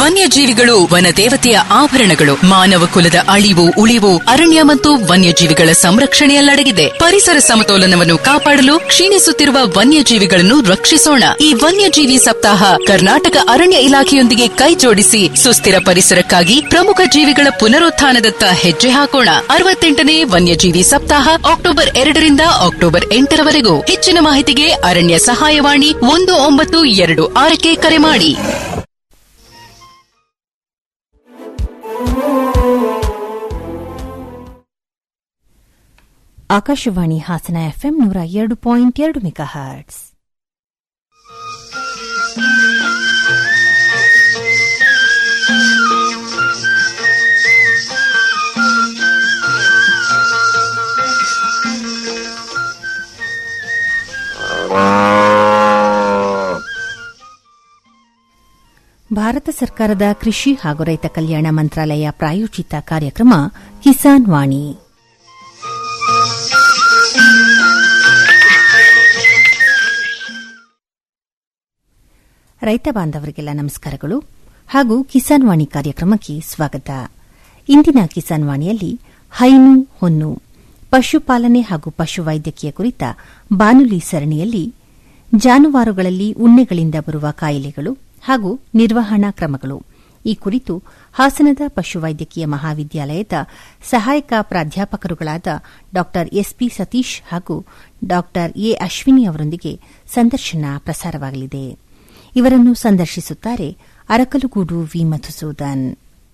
ವನ್ಯಜೀವಿಗಳು ವನದೇವತೆಯ ಆಭರಣಗಳು ಮಾನವ ಕುಲದ ಅಳಿವು ಉಳಿವು ಅರಣ್ಯ ಮತ್ತು ವನ್ಯಜೀವಿಗಳ ಸಂರಕ್ಷಣೆಯಲ್ಲಡಗಿದೆ ಪರಿಸರ ಸಮತೋಲನವನ್ನು ಕಾಪಾಡಲು ಕ್ಷೀಣಿಸುತ್ತಿರುವ ವನ್ಯಜೀವಿಗಳನ್ನು ರಕ್ಷಿಸೋಣ ಈ ವನ್ಯಜೀವಿ ಸಪ್ತಾಹ ಕರ್ನಾಟಕ ಅರಣ್ಯ ಇಲಾಖೆಯೊಂದಿಗೆ ಕೈಜೋಡಿಸಿ ಸುಸ್ಥಿರ ಪರಿಸರಕ್ಕಾಗಿ ಪ್ರಮುಖ ಜೀವಿಗಳ ಪುನರುತ್ಥಾನದತ್ತ ಹೆಜ್ಜೆ ಹಾಕೋಣ ಅರವತ್ತೆಂಟನೇ ವನ್ಯಜೀವಿ ಸಪ್ತಾಹ ಅಕ್ಟೋಬರ್ ಎರಡರಿಂದ ಅಕ್ಟೋಬರ್ ಎಂಟರವರೆಗೂ ಹೆಚ್ಚಿನ ಮಾಹಿತಿಗೆ ಅರಣ್ಯ ಸಹಾಯವಾಣಿ ಒಂದು ಒಂಬತ್ತು ಎರಡು ಆರಕ್ಕೆ ಕರೆ ಮಾಡಿ ಆಕಾಶವಾಣಿ ಹಾಸನ ಎಫ್ಎಂ ನೂರ ಎರಡು ಪಾಯಿಂಟ್ ಎರಡು ಮೆಗಾ ಹರ್ಟ್ಸ್ ಭಾರತ ಸರ್ಕಾರದ ಕೃಷಿ ಹಾಗೂ ರೈತ ಕಲ್ಯಾಣ ಮಂತ್ರಾಲಯ ಪ್ರಾಯೋಜಿತ ಕಾರ್ಯಕ್ರಮ ಕಿಸಾನ್ ವಾಣಿ ರೈತ ಬಾಂಧವರಿಗೆಲ್ಲ ನಮಸ್ಕಾರಗಳು ಹಾಗೂ ಕಿಸಾನ್ ವಾಣಿ ಕಾರ್ಯಕ್ರಮಕ್ಕೆ ಸ್ವಾಗತ ಇಂದಿನ ಕಿಸಾನ್ ವಾಣಿಯಲ್ಲಿ ಹೈನು ಹೊನ್ನು ಪಶುಪಾಲನೆ ಹಾಗೂ ಪಶುವೈದ್ಯಕೀಯ ಕುರಿತ ಬಾನುಲಿ ಸರಣಿಯಲ್ಲಿ ಜಾನುವಾರುಗಳಲ್ಲಿ ಉಣ್ಣೆಗಳಿಂದ ಬರುವ ಕಾಯಿಲೆಗಳು ಹಾಗೂ ನಿರ್ವಹಣಾ ಕ್ರಮಗಳು ಈ ಕುರಿತು ಹಾಸನದ ಪಶುವೈದ್ಯಕೀಯ ಮಹಾವಿದ್ಯಾಲಯದ ಸಹಾಯಕ ಪ್ರಾಧ್ಯಾಪಕರುಗಳಾದ ಡಾ ಎಸ್ಪಿ ಸತೀಶ್ ಹಾಗೂ ಡಾ ಎ ಅಶ್ವಿನಿ ಅವರೊಂದಿಗೆ ಸಂದರ್ಶನ ಪ್ರಸಾರವಾಗಲಿದೆ ಇವರನ್ನು ಸಂದರ್ಶಿಸುತ್ತಾರೆ ಅರಕಲುಗೂಡು ವಿ ಮಧುಸೂದನ್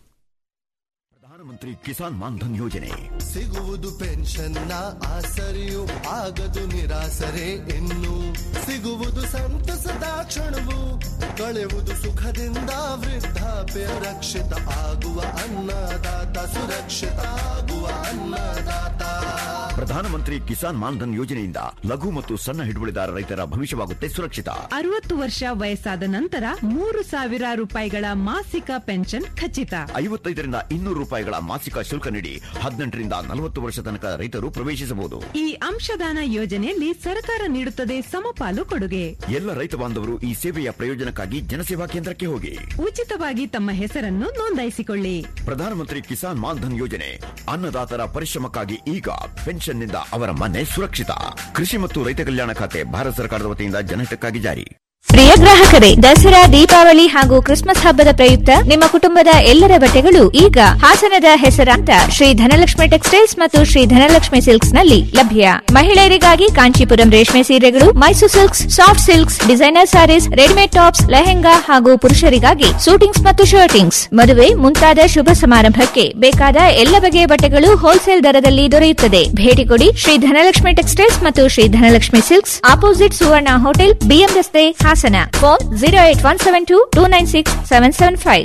ಪ್ರಧಾನಮಂತ್ರಿ ಕಿಸಾನ್ ಮಾನ್ಧನ್ ಯೋಜನೆ ಸಿಗುವುದು ಪೆನ್ಷನ್ನ ಆಸರೆಯು ಆಗದು ನಿರಾಸರೆ ಇನ್ನು ಸಿಗುವುದು ಸಂತಸದ ಕ್ಷಣವು ಕಳೆಯುವುದು ಸುಖದಿಂದ ವೃದ್ಧಾಪ್ಯ ರಕ್ಷಿತ ಆಗುವ ಅನ್ನದಾತ ಸುರಕ್ಷಿತ ಆಗುವ ಅನ್ನದಾತ ಪ್ರಧಾನಮಂತ್ರಿ ಕಿಸಾನ್ ಮಾನ್ಧನ್ ಯೋಜನೆಯಿಂದ ಲಘು ಮತ್ತು ಸಣ್ಣ ಹಿಡುವಳಿದಾರ ರೈತರ ಭವಿಷ್ಯವಾಗುತ್ತೆ ಸುರಕ್ಷಿತ ಅರವತ್ತು ವರ್ಷ ವಯಸ್ಸಾದ ನಂತರ ಮೂರು ಸಾವಿರ ರೂಪಾಯಿಗಳ ಮಾಸಿಕ ಪೆನ್ಷನ್ ಖಚಿತ ಐವತ್ತೈದರಿಂದ ಇನ್ನೂರು ರೂಪಾಯಿಗಳ ಮಾಸಿಕ ಶುಲ್ಕ ನೀಡಿ ಹದಿನೆಂಟರಿಂದ ನಲವತ್ತು ವರ್ಷ ತನಕ ರೈತರು ಪ್ರವೇಶಿಸಬಹುದು ಈ ಅಂಶದಾನ ಯೋಜನೆಯಲ್ಲಿ ಸರ್ಕಾರ ನೀಡುತ್ತದೆ ಸಮಪಾಲು ಕೊಡುಗೆ ಎಲ್ಲ ರೈತ ಬಾಂಧವರು ಈ ಸೇವೆಯ ಪ್ರಯೋಜನಕ್ಕಾಗಿ ಜನಸೇವಾ ಕೇಂದ್ರಕ್ಕೆ ಹೋಗಿ ಉಚಿತವಾಗಿ ತಮ್ಮ ಹೆಸರನ್ನು ನೋಂದಾಯಿಸಿಕೊಳ್ಳಿ ಪ್ರಧಾನಮಂತ್ರಿ ಕಿಸಾನ್ ಮಾನ್ಧನ್ ಯೋಜನೆ ಅನ್ನದಾತರ ಪರಿಶ್ರಮಕ್ಕಾಗಿ ಈಗ ಪೆನ್ಷನ್ನಿಂದ ಅವರ ಮನೆ ಸುರಕ್ಷಿತ ಕೃಷಿ ಮತ್ತು ರೈತ ಕಲ್ಯಾಣ ಖಾತೆ ಭಾರತ ಸರ್ಕಾರದ ವತಿಯಿಂದ ಜನಹಿತಕ್ಕಾಗಿ ಜಾರಿ ಪ್ರಿಯ ಗ್ರಾಹಕರೇ ದಸರಾ ದೀಪಾವಳಿ ಹಾಗೂ ಕ್ರಿಸ್ಮಸ್ ಹಬ್ಬದ ಪ್ರಯುಕ್ತ ನಿಮ್ಮ ಕುಟುಂಬದ ಎಲ್ಲರ ಬಟ್ಟೆಗಳು ಈಗ ಹಾಸನದ ಹೆಸರಾಂತ ಶ್ರೀ ಧನಲಕ್ಷ್ಮಿ ಟೆಕ್ಸ್ಟೈಲ್ಸ್ ಮತ್ತು ಶ್ರೀ ಧನಲಕ್ಷ್ಮಿ ಸಿಲ್ಕ್ಸ್ ನಲ್ಲಿ ಲಭ್ಯ ಮಹಿಳೆಯರಿಗಾಗಿ ಕಾಂಚೀಪುರಂ ರೇಷ್ಮೆ ಸೀರೆಗಳು Mysore silks soft silks designer sarees readymade tops lehenga ಹಾಗೂ ಪುರುಷರಿಗಾಗಿ ಸೂಟಿಂಗ್ಸ್ ಮತ್ತು ಶರ್ಟಿಂಗ್ಸ್ ಮದುವೆ ಮುಂತಾದ ಶುಭ ಸಮಾರಂಭಕ್ಕೆ ಬೇಕಾದ ಎಲ್ಲ ಬಗೆಯ ಬಟ್ಟೆಗಳು ಹೋಲ್ಸೇಲ್ ದರದಲ್ಲಿ ದೊರೆಯುತ್ತದೆ ಭೇಟಿ ಕೊಡಿ ಶ್ರೀ ಧನಲಕ್ಷ್ಮಿ ಟೆಕ್ಸ್ಟೈಲ್ಸ್ ಮತ್ತು Shri Dhanalakshmi silks opposite Suvarna hotel BM ರಸ್ತೆ Hassan phone zero eight one seven two two nine six seven seven five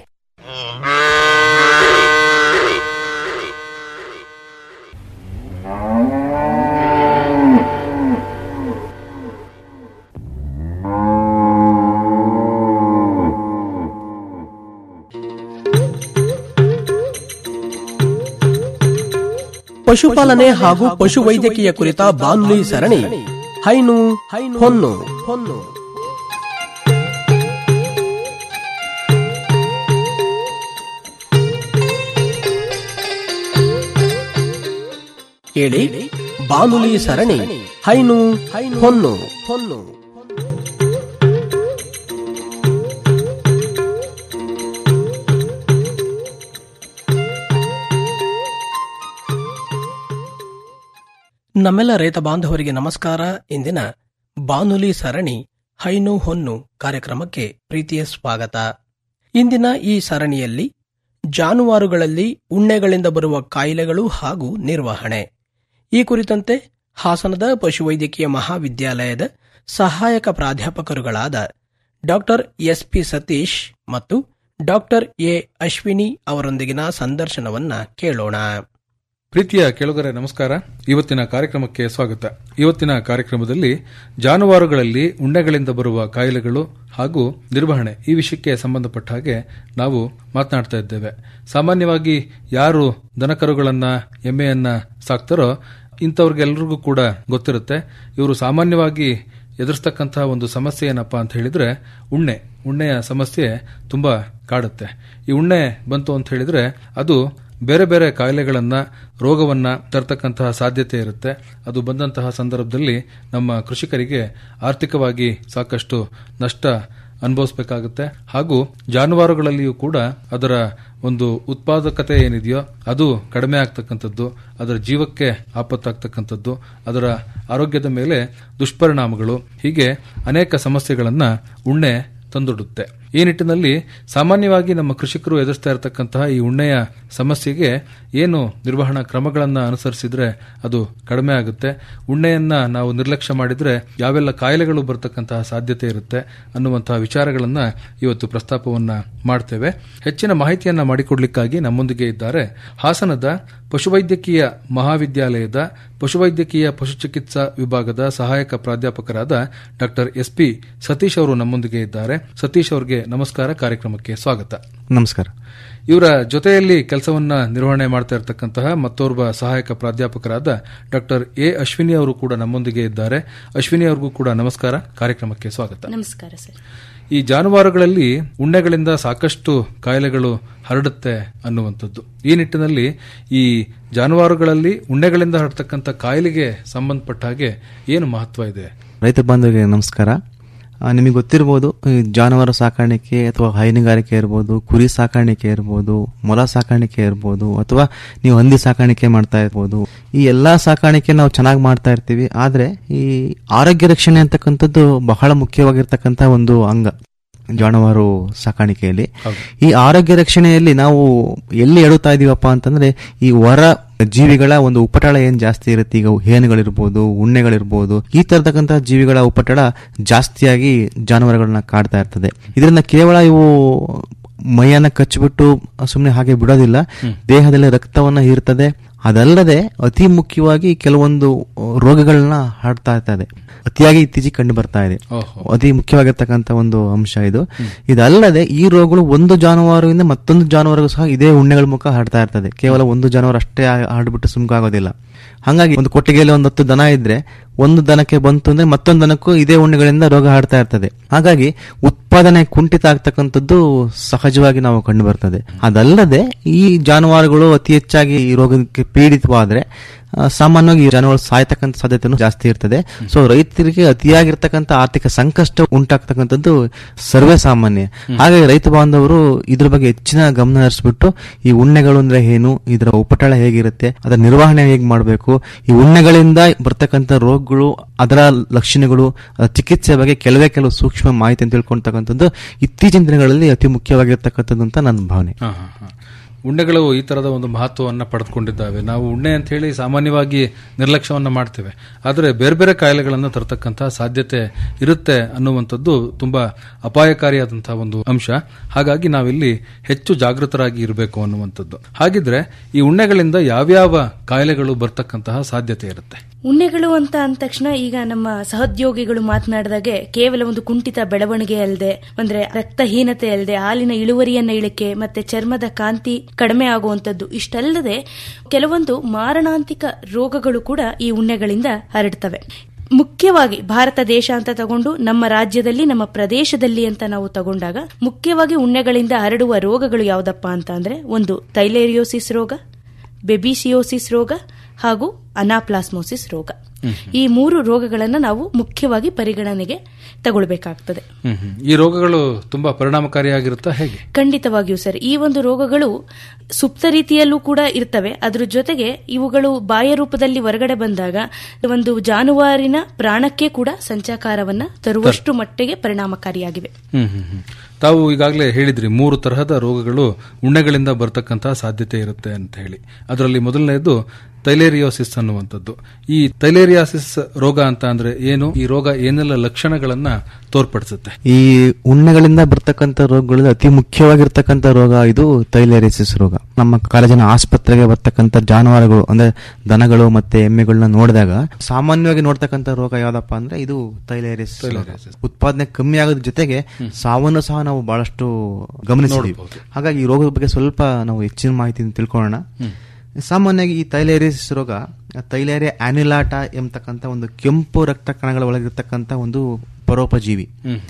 ಪಶುಪಾಲನೆ ಹಾಗೂ ಪಶುವೈದ್ಯಕೀಯ ಕುರಿತ ಬಾನುಲಿ ಸರಣಿ ಹೈನು ಹೊನ್ನು ಹೊನ್ನು ಕೇಳಿ ಬಾನುಲಿ ಸರಣಿ ಹೈನು ಹೊನ್ನು ಹೊನ್ನು ನಮ್ಮೆಲ್ಲ ರೈತ ಬಾಂಧವರಿಗೆ ನಮಸ್ಕಾರ ಇಂದಿನ ಬಾನುಲಿ ಸರಣಿ ಹೈನು ಹೊನ್ನು ಕಾರ್ಯಕ್ರಮಕ್ಕೆ ಪ್ರೀತಿಯ ಸ್ವಾಗತ ಇಂದಿನ ಈ ಸರಣಿಯಲ್ಲಿ ಜಾನುವಾರುಗಳಲ್ಲಿ ಉಣ್ಣೆಗಳಿಂದ ಬರುವ ಕಾಯಿಲೆಗಳು ಹಾಗೂ ನಿರ್ವಹಣೆ ಈ ಕುರಿತಂತೆ ಹಾಸನದ ಪಶುವೈದ್ಯಕೀಯ ಮಹಾವಿದ್ಯಾಲಯದ ಸಹಾಯಕ ಪ್ರಾಧ್ಯಾಪಕರುಗಳಾದ ಡಾಕ್ಟರ್ ಎಸ್ಪಿ ಸತೀಶ್ ಮತ್ತು ಡಾಕ್ಟರ್ ಎ ಅಶ್ವಿನಿ ಅವರೊಂದಿಗಿನ ಸಂದರ್ಶನವನ್ನ ಕೇಳೋಣ ಪ್ರೀತಿಯ ಕೆಳಗರೆ ನಮಸ್ಕಾರ ಇವತ್ತಿನ ಕಾರ್ಯಕ್ರಮಕ್ಕೆ ಸ್ವಾಗತ ಇವತ್ತಿನ ಕಾರ್ಯಕ್ರಮದಲ್ಲಿ ಜಾನುವಾರುಗಳಲ್ಲಿ ಉಣ್ಣೆಗಳಿಂದ ಬರುವ ಕಾಯಿಲೆಗಳು ಹಾಗೂ ನಿರ್ವಹಣೆ ಈ ವಿಷಯಕ್ಕೆ ಸಂಬಂಧಪಟ್ಟ ಹಾಗೆ ನಾವು ಮಾತನಾಡ್ತಾ ಇದ್ದೇವೆ ಸಾಮಾನ್ಯವಾಗಿ ಯಾರು ದನಕರುಗಳನ್ನ ಎಮ್ಮೆಯನ್ನ ಸಾಕ್ತಾರೋ ಇಂಥವ್ರಿಗೆಲ್ಲರಿಗೂ ಕೂಡ ಗೊತ್ತಿರುತ್ತೆ ಇವರು ಸಾಮಾನ್ಯವಾಗಿ ಎದುರಿಸ್ತಕ್ಕಂತಹ ಒಂದು ಸಮಸ್ಯೆ ಏನಪ್ಪಾ ಅಂತ ಹೇಳಿದ್ರೆ ಉಣ್ಣೆ ಉಣ್ಣೆಯ ಸಮಸ್ಯೆ ತುಂಬಾ ಕಾಡುತ್ತೆ ಈ ಉಣ್ಣೆ ಬಂತು ಅಂತ ಹೇಳಿದ್ರೆ ಅದು ಬೇರೆ ಬೇರೆ ಕಾಯಿಲೆಗಳನ್ನ ರೋಗವನ್ನ ತರ್ತಕ್ಕಂತಹ ಸಾಧ್ಯತೆ ಇರುತ್ತೆ ಅದು ಬಂದಂತಹ ಸಂದರ್ಭದಲ್ಲಿ ನಮ್ಮ ಕೃಷಿಕರಿಗೆ ಆರ್ಥಿಕವಾಗಿ ಸಾಕಷ್ಟು ನಷ್ಟ ಅನುಭವಿಸಬೇಕಾಗುತ್ತೆ ಹಾಗೂ ಜಾನುವಾರುಗಳಲ್ಲಿಯೂ ಕೂಡ ಅದರ ಒಂದು ಉತ್ಪಾದಕತೆ ಏನಿದೆಯೋ ಅದು ಕಡಿಮೆ ಆಗ್ತಕ್ಕಂಥದ್ದು ಅದರ ಜೀವಕ್ಕೆ ಆಪತ್ತಾಗ್ತಕ್ಕಂಥದ್ದು ಅದರ ಆರೋಗ್ಯದ ಮೇಲೆ ದುಷ್ಪರಿಣಾಮಗಳು ಹೀಗೆ ಅನೇಕ ಸಮಸ್ಯೆಗಳನ್ನ ಉಣ್ಣೆ ತಂದೊಡ್ಡುತ್ತೆ ಈ ನಿಟ್ಟಿನಲ್ಲಿ ಸಾಮಾನ್ಯವಾಗಿ ನಮ್ಮ ಕೃಷಿಕರು ಎದುರಿಸ್ತಾ ಇರತಕ್ಕಂತಹ ಈ ಉಣ್ಣೆಯ ಸಮಸ್ಯೆಗೆ ಏನು ನಿರ್ವಹಣಾ ಕ್ರಮಗಳನ್ನು ಅನುಸರಿಸಿದ್ರೆ ಅದು ಕಡಿಮೆ ಆಗುತ್ತೆ ಉಣ್ಣೆಯನ್ನ ನಾವು ನಿರ್ಲಕ್ಷ್ಯ ಮಾಡಿದ್ರೆ ಯಾವೆಲ್ಲ ಕಾಯಿಲೆಗಳು ಬರತಕ್ಕಂತಹ ಸಾಧ್ಯತೆ ಇರುತ್ತೆ ಅನ್ನುವಂತಹ ವಿಚಾರಗಳನ್ನ ಇವತ್ತು ಪ್ರಸ್ತಾಪವನ್ನ ಮಾಡ್ತೇವೆ ಹೆಚ್ಚಿನ ಮಾಹಿತಿಯನ್ನ ಮಾಡಿಕೊಡ್ಲಿಕ್ಕಾಗಿ ನಮ್ಮೊಂದಿಗೆ ಇದ್ದಾರೆ ಹಾಸನದ ಪಶುವೈದ್ಯಕೀಯ ಮಹಾವಿದ್ಯಾಲಯದ ಪಶುವೈದ್ಯಕೀಯ ಪಶುಚಿಕಿತ್ಸಾ ವಿಭಾಗದ ಸಹಾಯಕ ಪ್ರಾಧ್ಯಾಪಕರಾದ ಡಾಕ್ಟರ್ ಎಸ್ ಪಿ ಸತೀಶ್ ಅವರು ನಮ್ಮೊಂದಿಗೆ ಇದ್ದಾರೆ ಸತೀಶ್ ಅವರಿಗೆ ನಮಸ್ಕಾರ ಕಾರ್ಯಕ್ರಮಕ್ಕೆ ಸ್ವಾಗತ ನಮಸ್ಕಾರ ಇವರ ಜೊತೆಯಲ್ಲಿ ಕೆಲಸವನ್ನ ನಿರ್ವಹಣೆ ಮಾಡ್ತಾ ಇರತಕ್ಕಂತಹ ಮತ್ತೋರ್ವ ಸಹಾಯಕ ಪ್ರಾಧ್ಯಾಪಕರಾದ ಡಾಕ್ಟರ್ ಎ ಅಶ್ವಿನಿ ಅವರು ಕೂಡ ನಮ್ಮೊಂದಿಗೆ ಇದ್ದಾರೆ ಅಶ್ವಿನಿ ಅವ್ರಿಗೂ ಕೂಡ ನಮಸ್ಕಾರ ಕಾರ್ಯಕ್ರಮಕ್ಕೆ ಸ್ವಾಗತ ನಮಸ್ಕಾರ ಸರ್ ಈ ಜಾನುವಾರುಗಳಲ್ಲಿ ಉಣ್ಣೆಗಳಿಂದ ಸಾಕಷ್ಟು ಕಾಯಿಲೆಗಳು ಹರಡುತ್ತೆ ಅನ್ನುವಂಥದ್ದು ಈ ನಿಟ್ಟಿನಲ್ಲಿ ಈ ಜಾನುವಾರುಗಳಲ್ಲಿ ಉಣ್ಣೆಗಳಿಂದ ಹರಡ್ತಕ್ಕಂಥ ಕಾಯಿಲೆಗೆ ಸಂಬಂಧಪಟ್ಟ ಹಾಗೆ ಏನು ಮಹತ್ವ ಇದೆ ರೈತ ಬಾಂಧವರಿಗೆ ನಮಸ್ಕಾರ ಆ, ನಿಮಗೆ ಗೊತ್ತಿರ್ಬೋದು ಈ ಜಾನುವಾರು ಸಾಕಾಣಿಕೆ ಅಥವಾ ಹೈನುಗಾರಿಕೆ ಇರ್ಬೋದು ಕುರಿ ಸಾಕಾಣಿಕೆ ಇರ್ಬೋದು ಮೊಲ ಸಾಕಾಣಿಕೆ ಇರ್ಬೋದು ಅಥವಾ ನೀವು ಹಂದಿ ಸಾಕಾಣಿಕೆ ಮಾಡ್ತಾ ಇರ್ಬೋದು ಈ ಎಲ್ಲಾ ಸಾಕಾಣಿಕೆ ನಾವು ಚೆನ್ನಾಗಿ ಮಾಡ್ತಾ ಇರ್ತೀವಿ ಆದ್ರೆ ಈ ಆರೋಗ್ಯ ರಕ್ಷಣೆ ಅಂತಕ್ಕಂಥದ್ದು ಬಹಳ ಮುಖ್ಯವಾಗಿರ್ತಕ್ಕಂಥ ಒಂದು ಅಂಗ ಜಾನುವಾರು ಸಾಕಾಣಿಕೆಯಲ್ಲಿ ಈ ಆರೋಗ್ಯ ರಕ್ಷಣೆಯಲ್ಲಿ ನಾವು ಎಲ್ಲಿ ಎಡುತ್ತಾ ಇದೀವಪ್ಪ ಅಂತಂದ್ರೆ ಈ ಹೊರ ಜೀವಿಗಳ ಒಂದು ಉಪಟಳ ಏನ್ ಜಾಸ್ತಿ ಇರುತ್ತೆ ಈಗ ಹೇನುಗಳಿರ್ಬೋದು ಉಣ್ಣೆಗಳಿರ್ಬೋದು ಈ ತರತಕ್ಕಂತಹ ಜೀವಿಗಳ ಉಪಟಳ ಜಾಸ್ತಿಯಾಗಿ ಜಾನುವಾರುಗಳನ್ನ ಕಾಡ್ತಾ ಇರ್ತದೆ ಇದರಿಂದ ಕೇವಲ ಇವು ಮೈಯನ್ನ ಕಚ್ಚಿಬಿಟ್ಟು ಸುಮ್ಮನೆ ಹಾಗೆ ಬಿಡೋದಿಲ್ಲ ದೇಹದಲ್ಲಿ ರಕ್ತವನ್ನ ಹೀರ್ತದೆ ಅದಲ್ಲದೆ ಅತಿ ಮುಖ್ಯವಾಗಿ ಕೆಲವೊಂದು ರೋಗಗಳನ್ನ ಹರಡ್ತಾ ಇರ್ತದೆ ಅತಿಯಾಗಿ ಇತ್ತೀಚೆಗೆ ಕಂಡು ಬರ್ತಾ ಇದೆ ಅತಿ ಮುಖ್ಯವಾಗಿರ್ತಕ್ಕಂಥ ಒಂದು ಅಂಶ ಇದು ಇದಲ್ಲದೆ ಈ ರೋಗಗಳು ಒಂದು ಜಾನುವಾರುವಿಂದ ಮತ್ತೊಂದು ಜಾನುವಾರಿಗೂ ಸಹ ಇದೇ ಉಣ್ಣೆಗಳ ಮುಖ ಹರಡ್ತಾ ಇರ್ತದೆ ಕೇವಲ ಒಂದು ಜಾನುವಾರು ಅಷ್ಟೇ ಹರಡ್ಬಿಟ್ಟು ಸುಮ್ಕಾಗೋದಿಲ್ಲ ಹಾಗಾಗಿ ಒಂದು ಕೊಟ್ಟಿಗೆಯಲ್ಲಿ ಒಂದು ಹತ್ತು ದನ ಇದ್ರೆ ಒಂದು ದನಕ್ಕೆ ಬಂತು ಅಂದ್ರೆ ಮತ್ತೊಂದು ದನಕ್ಕೂ ಇದೇ ಉಣ್ಣೆಗಳಿಂದ ರೋಗ ಹರಡ್ತಾ ಇರ್ತದೆ ಹಾಗಾಗಿ ಉತ್ಪಾದನೆ ಕುಂಠಿತ ಆಗ್ತಕ್ಕಂಥದ್ದು ಸಹಜವಾಗಿ ನಾವು ಕಂಡು ಬರ್ತದೆ ಅದಲ್ಲದೆ ಈ ಜಾನುವಾರುಗಳು ಅತಿ ಹೆಚ್ಚಾಗಿ ಈ ರೋಗಕ್ಕೆ ಪೀಡಿತವಾದ್ರೆ ಆ, ಸಾಮಾನ್ಯವಾಗಿ ಈ ಜಾನುವಾರು ಸಾಯ್ತಕ್ಕಂಥ ಸಾಧ್ಯತೆನೂ ಜಾಸ್ತಿ ಇರ್ತದೆ ಸೊ ರೈತರಿಗೆ ಅತಿಯಾಗಿರ್ತಕ್ಕಂಥ ಆರ್ಥಿಕ ಸಂಕಷ್ಟ ಉಂಟಾಗ್ತಕ್ಕಂಥದ್ದು ಸರ್ವೇ ಸಾಮಾನ್ಯ ಹಾಗಾಗಿ ರೈತ ಬಾಂಧವರು ಇದ್ರ ಬಗ್ಗೆ ಹೆಚ್ಚಿನ ಗಮನ ಹರಿಸ್ಬಿಟ್ಟು ಈ ಉಣ್ಣೆಗಳು ಅಂದ್ರೆ ಏನು ಇದರ ಉಪಟಳ ಹೇಗಿರುತ್ತೆ ಅದರ ನಿರ್ವಹಣೆ ಹೇಗೆ ಮಾಡಬೇಕು ಈ ಉಣ್ಣೆಗಳಿಂದ ಬರ್ತಕ್ಕಂಥ ರೋಗಗಳು ಅದರ ಲಕ್ಷಣಗಳು ಅದರ ಚಿಕಿತ್ಸೆ ಬಗ್ಗೆ ಕೆಲವೇ ಕೆಲವು ಸೂಕ್ಷ್ಮ ಮಾಹಿತಿ ತಿಳ್ಕೊಳ್ತಕ್ಕಂಥದ್ದು ಇತ್ತೀಚಿನ ದಿನಗಳಲ್ಲಿ ಅತಿ ಮುಖ್ಯವಾಗಿರ್ತಕ್ಕಂಥದ್ದು ಅಂತ ನನ್ನ ಭಾವನೆ ಹಾ, ಹಾ, ಹಾ. ಉಣ್ಣೆಗಳು ಈ ತರದ ಒಂದು ಮಹತ್ವವನ್ನ ಪಡೆದುಕೊಂಡಿದ್ದಾವೆ ನಾವು ಉಣ್ಣೆ ಅಂತ ಹೇಳಿ ಸಾಮಾನ್ಯವಾಗಿ ನಿರ್ಲಕ್ಷ್ಯವನ್ನ ಮಾಡ್ತೇವೆ ಆದರೆ ಬೇರೆ ಬೇರೆ ಕಾಯಿಲೆಗಳನ್ನು ತರತಕ್ಕಂತಹ ಸಾಧ್ಯತೆ ಇರುತ್ತೆ ಅನ್ನುವಂಥದ್ದು ತುಂಬಾ ಅಪಾಯಕಾರಿಯಾದಂತಹ ಒಂದು ಅಂಶ ಹಾಗಾಗಿ ನಾವಿಲ್ಲಿ ಹೆಚ್ಚು ಜಾಗೃತರಾಗಿ ಇರಬೇಕು ಅನ್ನುವಂಥದ್ದು ಹಾಗಿದ್ರೆ ಈ ಉಣ್ಣೆಗಳಿಂದ ಯಾವ್ಯಾವ ಕಾಯಿಲೆಗಳು ಬರ್ತಕ್ಕಂತಹ ಸಾಧ್ಯತೆ ಇರುತ್ತೆ ಉಣ್ಣೆಗಳು ಅಂತ ಅಂದ ತಕ್ಷಣ ಈಗ ನಮ್ಮ ಸಹೋದ್ಯೋಗಿಗಳು ಮಾತನಾಡಿದಾಗೆ ಕೇವಲ ಒಂದು ಕುಂಠಿತ ಬೆಳವಣಿಗೆ ಅಲ್ಲದೆ ಅಂದ್ರೆ ರಕ್ತಹೀನತೆ ಅಲ್ಲದೆ ಹಾಲಿನ ಇಳುವರಿಯನ್ನ ಇಳಿಕೆ ಮತ್ತೆ ಚರ್ಮದ ಕಾಂತಿ ಕಡಿಮೆ ಆಗುವಂತದ್ದು ಇಷ್ಟಲ್ಲದೆ ಕೆಲವೊಂದು ಮಾರಣಾಂತಿಕ ರೋಗಗಳು ಕೂಡ ಈ ಉಣ್ಣೆಗಳಿಂದ ಹರಡ್ತವೆ ಮುಖ್ಯವಾಗಿ ಭಾರತ ದೇಶ ಅಂತ ತಗೊಂಡು ನಮ್ಮ ರಾಜ್ಯದಲ್ಲಿ ನಮ್ಮ ಪ್ರದೇಶದಲ್ಲಿ ಅಂತ ನಾವು ತಗೊಂಡಾಗ ಮುಖ್ಯವಾಗಿ ಉಣ್ಣೆಗಳಿಂದ ಹರಡುವ ರೋಗಗಳು ಯಾವುದಪ್ಪ ಅಂತ ಅಂದ್ರೆ ಒಂದು ತೈಲೇರಿಯೋಸಿಸ್ ರೋಗ ಬೆಬಿಸಿಯೋಸಿಸ್ ರೋಗ ಹಾಗೂ ಅನಾಪ್ಲಾಸ್ಮೋಸಿಸ್ ರೋಗ ಈ ಮೂರು ರೋಗಗಳನ್ನು ನಾವು ಮುಖ್ಯವಾಗಿ ಪರಿಗಣನೆಗೆ ತಗೊಳ್ಬೇಕಾಗ್ತದೆ ಹ್ಮ್, ಹ್ಮ್. ಈ ರೋಗಗಳು ತುಂಬಾ ಪರಿಣಾಮಕಾರಿಯಾಗಿರುತ್ತಾ ಹೇಗೆ ಖಂಡಿತವಾಗಿಯೂ ಸರ್ ಈ ಒಂದು ರೋಗಗಳು ಸುಪ್ತ ರೀತಿಯಲ್ಲೂ ಕೂಡ ಇರ್ತವೆ ಅದ್ರ ಜೊತೆಗೆ ಇವುಗಳು ಬಾಯ ರೂಪದಲ್ಲಿ ಹೊರಗಡೆ ಬಂದಾಗ ಒಂದು ಜಾನುವಾರಿನ ಪ್ರಾಣಕ್ಕೆ ಕೂಡ ಸಂಚಾಕಾರವನ್ನ ತರುವಷ್ಟು ಮಟ್ಟಿಗೆ ಪರಿಣಾಮಕಾರಿಯಾಗಿವೆ ಹ್ಮ್ ಹ್ಮ್ ಹ್ಮ್. ತಾವು ಈಗಾಗಲೇ ಹೇಳಿದ್ರಿ ಮೂರು ತರಹದ ರೋಗಗಳು ಉಣ್ಣೆಗಳಿಂದ ಬರ್ತಕ್ಕಂತಹ ಸಾಧ್ಯತೆ ಇರುತ್ತೆ ಅಂತ ಹೇಳಿ ಅದರಲ್ಲಿ ಮೊದಲನೆಯದು ತೈಲೇರಿಯೋಸಿಸ್ ಅನ್ನುವಂಥದ್ದು ಈ ತೈಲೇರಿಯಾಸಿಸ್ ರೋಗ ಅಂತ ಅಂದ್ರೆ ಏನು ಈ ರೋಗ ಏನೆಲ್ಲ ಲಕ್ಷಣಗಳನ್ನ ತೋರ್ಪಡಿಸುತ್ತೆ ಈ ಉಣ್ಣೆಗಳಿಂದ ಬರ್ತಕ್ಕಂಥ ರೋಗಗಳಲ್ಲಿ ಅತಿ ಮುಖ್ಯವಾಗಿರ್ತಕ್ಕಂಥ ರೋಗ ಇದು ತೈಲೇರಿಸಿಸ್ ರೋಗ ನಮ್ಮ ಕಾಲೇಜಿನ ಆಸ್ಪತ್ರೆಗೆ ಬರ್ತಕ್ಕಂಥ ಜಾನುವಾರುಗಳು ಅಂದ್ರೆ ದನಗಳು ಮತ್ತೆ ಎಮ್ಮೆಗಳನ್ನ ನೋಡಿದಾಗ ಸಾಮಾನ್ಯವಾಗಿ ನೋಡ್ತಕ್ಕಂಥ ರೋಗ ಯಾವ್ದಪ್ಪ ಅಂದ್ರೆ ಇದು ತೈಲೇರಿಸ್ ಉತ್ಪಾದನೆ ಕಮ್ಮಿ ಆಗೋದ್ರ ಜೊತೆಗೆ ಸಾವನ್ನು ಸಹ ನಾವು ಬಹಳಷ್ಟು ಗಮನಿಸಿದ್ದೀವಿ ಹಾಗಾಗಿ ಈ ರೋಗದ ಬಗ್ಗೆ ಸ್ವಲ್ಪ ನಾವು ಹೆಚ್ಚಿನ ಮಾಹಿತಿ ತಿಳ್ಕೊಳ್ಳೋಣ ಸಾಮಾನ್ಯವಾಗಿ ಈ ತೈಲೇರಿಯಸ್ ರೋಗ ತೈಲೇರಿಯ ಆನ್ಯುಲಾಟ ಎಂಬತಕ್ಕಂಥ ಒಂದು ಕೆಂಪು ರಕ್ತ ಕಣಗಳ ಒಳಗಿರ್ತಕ್ಕಂಥ ಒಂದು ಪರೋಪಜೀವಿ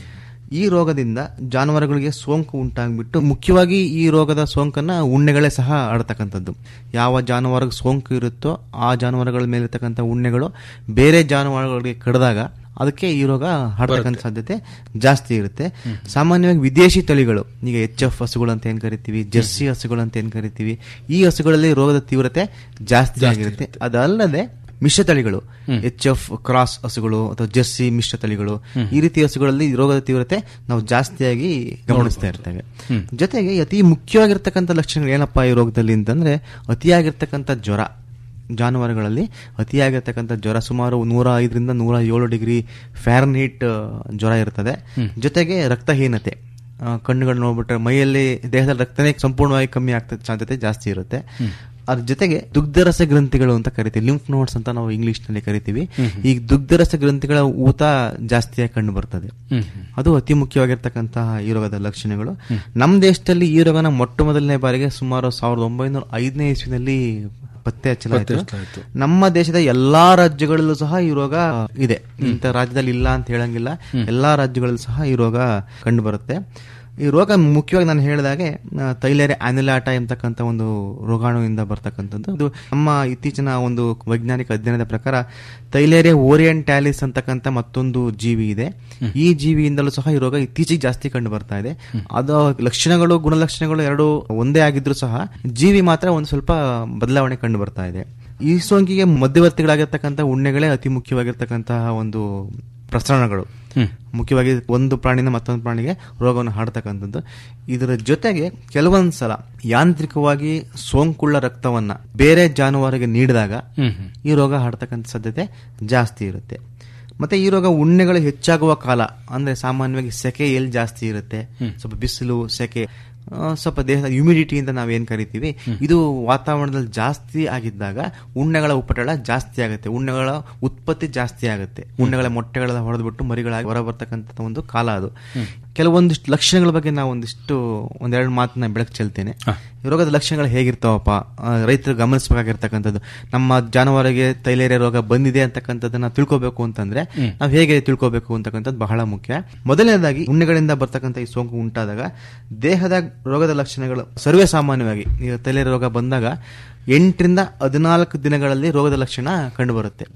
ಈ ರೋಗದಿಂದ ಜಾನುವಾರುಗಳಿಗೆ ಸೋಂಕು ಉಂಟಾಗ್ಬಿಟ್ಟು ಮುಖ್ಯವಾಗಿ ಈ ರೋಗದ ಸೋಂಕನ್ನ ಉಣ್ಣೆಗಳೇ ಸಹ ಹರಡ್ತಕ್ಕಂಥದ್ದು ಯಾವ ಜಾನುವಾರಿಗೆ ಸೋಂಕು ಇರುತ್ತೋ ಆ ಜಾನುವಾರುಗಳ ಮೇಲಿರ್ತಕ್ಕಂಥ ಉಣ್ಣೆಗಳು ಬೇರೆ ಜಾನುವಾರುಗಳಿಗೆ ಕಡಿದಾಗ ಅದಕ್ಕೆ ಈ ರೋಗ ಹರಡ್ತಕ್ಕಂಥ ಸಾಧ್ಯತೆ ಜಾಸ್ತಿ ಇರುತ್ತೆ ಸಾಮಾನ್ಯವಾಗಿ ವಿದೇಶಿ ತಳಿಗಳು ಈಗ ಎಚ್ ಎಫ್ ಹಸುಗಳು ಅಂತ ಏನ್ ಕರಿತೀವಿ ಜರ್ಸಿ ಹಸುಗಳು ಅಂತ ಏನ್ ಕರಿತೀವಿ ಈ ಹಸುಗಳಲ್ಲಿ ರೋಗದ ತೀವ್ರತೆ ಜಾಸ್ತಿ ಆಗಿರುತ್ತೆ ಅದಲ್ಲದೆ ಮಿಶ್ರತಳಿಗಳು ಎಚ್ ಎಫ್ ಕ್ರಾಸ್ ಹಸುಗಳು ಅಥವಾ ಜರ್ಸಿ ಮಿಶ್ರ ತಳಿಗಳು ಈ ರೀತಿ ಹಸುಗಳಲ್ಲಿ ರೋಗದ ತೀವ್ರತೆ ನಾವು ಜಾಸ್ತಿಯಾಗಿ ಗಮನಿಸ್ತಾ ಇರ್ತೇವೆ ಜೊತೆಗೆ ಅತಿ ಮುಖ್ಯವಾಗಿರ್ತಕ್ಕಂಥ ಲಕ್ಷಣಗಳು ಏನಪ್ಪಾ ಈ ರೋಗದಲ್ಲಿ ಅಂತಂದ್ರೆ ಅತಿಯಾಗಿರ್ತಕ್ಕಂಥ ಜ್ವರ ಜಾನುವಾರುಗಳಲ್ಲಿ ಅತಿಯಾಗಿರ್ತಕ್ಕಂಥ ಜ್ವರ ಸುಮಾರು ನೂರ ಐದರಿಂದ ನೂರ ಏಳು ಡಿಗ್ರಿ ಫ್ಯಾರನ್ಹೀಟ್ ಜ್ವರ ಇರ್ತದೆ ಜೊತೆಗೆ ರಕ್ತಹೀನತೆ ಆ, ಕಣ್ಣುಗಳು ನೋಡ್ಬಿಟ್ರೆ ಮೈಯಲ್ಲಿ ದೇಹದಲ್ಲಿ ರಕ್ತನೇ ಸಂಪೂರ್ಣವಾಗಿ ಕಮ್ಮಿ ಆಗ್ತದೆ ಸಾಧ್ಯತೆ ಜಾಸ್ತಿ ಇರುತ್ತೆ ಅದ್ರ ಜೊತೆಗೆ ದುಗ್ಧರಸ ಗ್ರಂಥಿಗಳು ಅಂತ ಕರಿತೀವಿ ಲಿಂಫ್ ನೋಟ್ಸ್ ಅಂತ ನಾವು ಇಂಗ್ಲಿಷ್ ನಲ್ಲಿ ಕರಿತೀವಿ ಈ ದುಗ್ಧರಸ ಗ್ರಂಥಿಗಳ ಊತ ಜಾಸ್ತಿಯಾಗಿ ಕಂಡು ಬರ್ತದೆ ಅದು ಅತಿ ಮುಖ್ಯವಾಗಿರ್ತಕ್ಕಂತಹ ಈ ರೋಗದ ಲಕ್ಷಣಗಳು ನಮ್ಮ ದೇಶದಲ್ಲಿ ಈ ರೋಗನ ಮೊಟ್ಟ ಮೊದಲನೇ ಬಾರಿಗೆ ಸುಮಾರು ಸಾವಿರದ ಒಂಬೈನೂರ ಐದನೇ ಇಸ್ವಿನಲ್ಲಿ ಪತ್ತೆ ಹಚ್ಚಲಾಯಿತು ಹಚ್ಚಲಾಯ್ತು. ನಮ್ಮ ದೇಶದ ಎಲ್ಲಾ ರಾಜ್ಯಗಳಲ್ಲೂ ಸಹ ಈ ರೋಗ ಇದೆ ಇಂಥ ರಾಜ್ಯದಲ್ಲಿ ಇಲ್ಲ ಅಂತ ಹೇಳಂಗಿಲ್ಲ ಎಲ್ಲಾ ರಾಜ್ಯಗಳಲ್ಲೂ ಸಹ ಈ ರೋಗ ಕಂಡು ಬರುತ್ತೆ ಈ ರೋಗ ಮುಖ್ಯವಾಗಿ ನಾನು ಹೇಳಿದಾಗೆ ಆ, ತೈಲೇರೆ ಆನಿಲಾಟ ಎಂಬತಕ್ಕಂಥ ಒಂದು ರೋಗಾಣುವಿಂದ ಬರ್ತಕ್ಕಂಥದ್ದು ಇದು ನಮ್ಮ ಇತ್ತೀಚಿನ ಒಂದು ವೈಜ್ಞಾನಿಕ ಅಧ್ಯಯನದ ಪ್ರಕಾರ ತೈಲೇರೆ ಓರಿಯಂಟ್ಯಾಲಿಸ್ ಅಂತಕ್ಕಂಥ ಮತ್ತೊಂದು ಜೀವಿ ಇದೆ ಈ ಜೀವಿಯಿಂದಲೂ ಸಹ ಈ ರೋಗ ಇತ್ತೀಚೆಗೆ ಜಾಸ್ತಿ ಕಂಡು ಬರ್ತಾ ಇದೆ ಅದು ಲಕ್ಷಣಗಳು ಗುಣಲಕ್ಷಣಗಳು ಎರಡು ಒಂದೇ ಆಗಿದ್ರು ಸಹ ಜೀವಿ ಮಾತ್ರ ಒಂದು ಸ್ವಲ್ಪ ಬದಲಾವಣೆ ಕಂಡು ಬರ್ತಾ ಇದೆ ಈ ಸೋಂಕಿಗೆ ಮಧ್ಯವರ್ತಿಗಳಾಗಿರ್ತಕ್ಕಂಥ ಉಣ್ಣೆಗಳೇ ಅತಿ ಮುಖ್ಯವಾಗಿರ್ತಕ್ಕಂತಹ ಒಂದು ಪ್ರಸರಣಗಳು ಮುಖ್ಯವಾಗಿ ಒಂದು ಪ್ರಾಣಿನ ಮತ್ತೊಂದು ಪ್ರಾಣಿಗೆ ರೋಗವನ್ನು ಹರಡ್ತಕ್ಕಂಥದ್ದು ಇದರ ಜೊತೆಗೆ ಕೆಲವೊಂದು ಸಲ ಯಾಂತ್ರಿಕವಾಗಿ ಸೋಂಕುಳ್ಳ ರಕ್ತವನ್ನ ಬೇರೆ ಜಾನುವಾರಿಗೆ ನೀಡಿದಾಗ ಈ ರೋಗ ಹರಡ್ತಕ್ಕಂಥ ಸಾಧ್ಯತೆ ಜಾಸ್ತಿ ಇರುತ್ತೆ ಮತ್ತೆ ಈ ರೋಗ ಉಣ್ಣೆಗಳು ಹೆಚ್ಚಾಗುವ ಕಾಲ ಅಂದ್ರೆ ಸಾಮಾನ್ಯವಾಗಿ ಸೆಕೆ ಎಲ್ಲಿ ಜಾಸ್ತಿ ಇರುತ್ತೆ ಸ್ವಲ್ಪ ಬಿಸಿಲು ಸೆಕೆ ಆ, ಸ್ವಲ್ಪ ದೇಹದ ಹ್ಯೂಮಿಡಿಟಿ ಅಂತ ನಾವೇನ್ ಕರಿತೀವಿ ಇದು ವಾತಾವರಣದಲ್ಲಿ ಜಾಸ್ತಿ ಆಗಿದ್ದಾಗ ಉಣ್ಣೆಗಳ ಉಪಟಳ ಜಾಸ್ತಿ ಆಗುತ್ತೆ ಉಣ್ಣೆಗಳ ಉತ್ಪತ್ತಿ ಜಾಸ್ತಿ ಆಗುತ್ತೆ ಉಣ್ಣೆಗಳ ಮೊಟ್ಟೆಗಳ ಹೊಡೆದ್ಬಿಟ್ಟು ಮರಿಗಳಾಗಿ ಹೊರ ಬರ್ತಕ್ಕಂಥ ಒಂದು ಕಾಲ ಅದು ಕೆಲವೊಂದಿಷ್ಟು ಲಕ್ಷಣಗಳ ಬಗ್ಗೆ ನಾವು ಒಂದಿಷ್ಟು ಒಂದೆರಡು ಮಾತನ್ನ ಬೆಳಕು ಚೆಲ್ತೇನೆ ಈ ರೋಗದ ಲಕ್ಷಣಗಳು ಹೇಗಿರ್ತಾವಪ್ಪ ಆ, ರೈತರು ಗಮನಿಸಬೇಕಾಗಿರ್ತಕ್ಕಂಥದ್ದು ನಮ್ಮ ಜಾನುವಾರಿಗೆ ತೈಲೇರಿಯ ರೋಗ ಬಂದಿದೆ ಅಂತಕ್ಕಂಥದ್ದನ್ನ ತಿಳ್ಕೊಬೇಕು ಅಂತಂದ್ರೆ ನಾವು ಹೇಗೆ ತಿಳ್ಕೊಬೇಕು ಅಂತಕ್ಕಂಥದ್ದು ಬಹಳ ಮುಖ್ಯ ಮೊದಲನೇದಾಗಿ ಉಣ್ಣೆಗಳಿಂದ ಬರ್ತಕ್ಕಂಥ ಈ ಸೋಂಕು ಉಂಟಾದಾಗ ದೇಹದ ರೋಗದ ಲಕ್ಷಣಗಳು ಸರ್ವೇ ಸಾಮಾನ್ಯವಾಗಿ ಈಗ ತೈಲೇರಿಯ ರೋಗ ಬಂದಾಗ ಎಂಟರಿಂದ ಹದಿನಾಲ್ಕು ದಿನಗಳಲ್ಲಿ ರೋಗದ ಲಕ್ಷಣ ಕಂಡುಬರುತ್ತೆ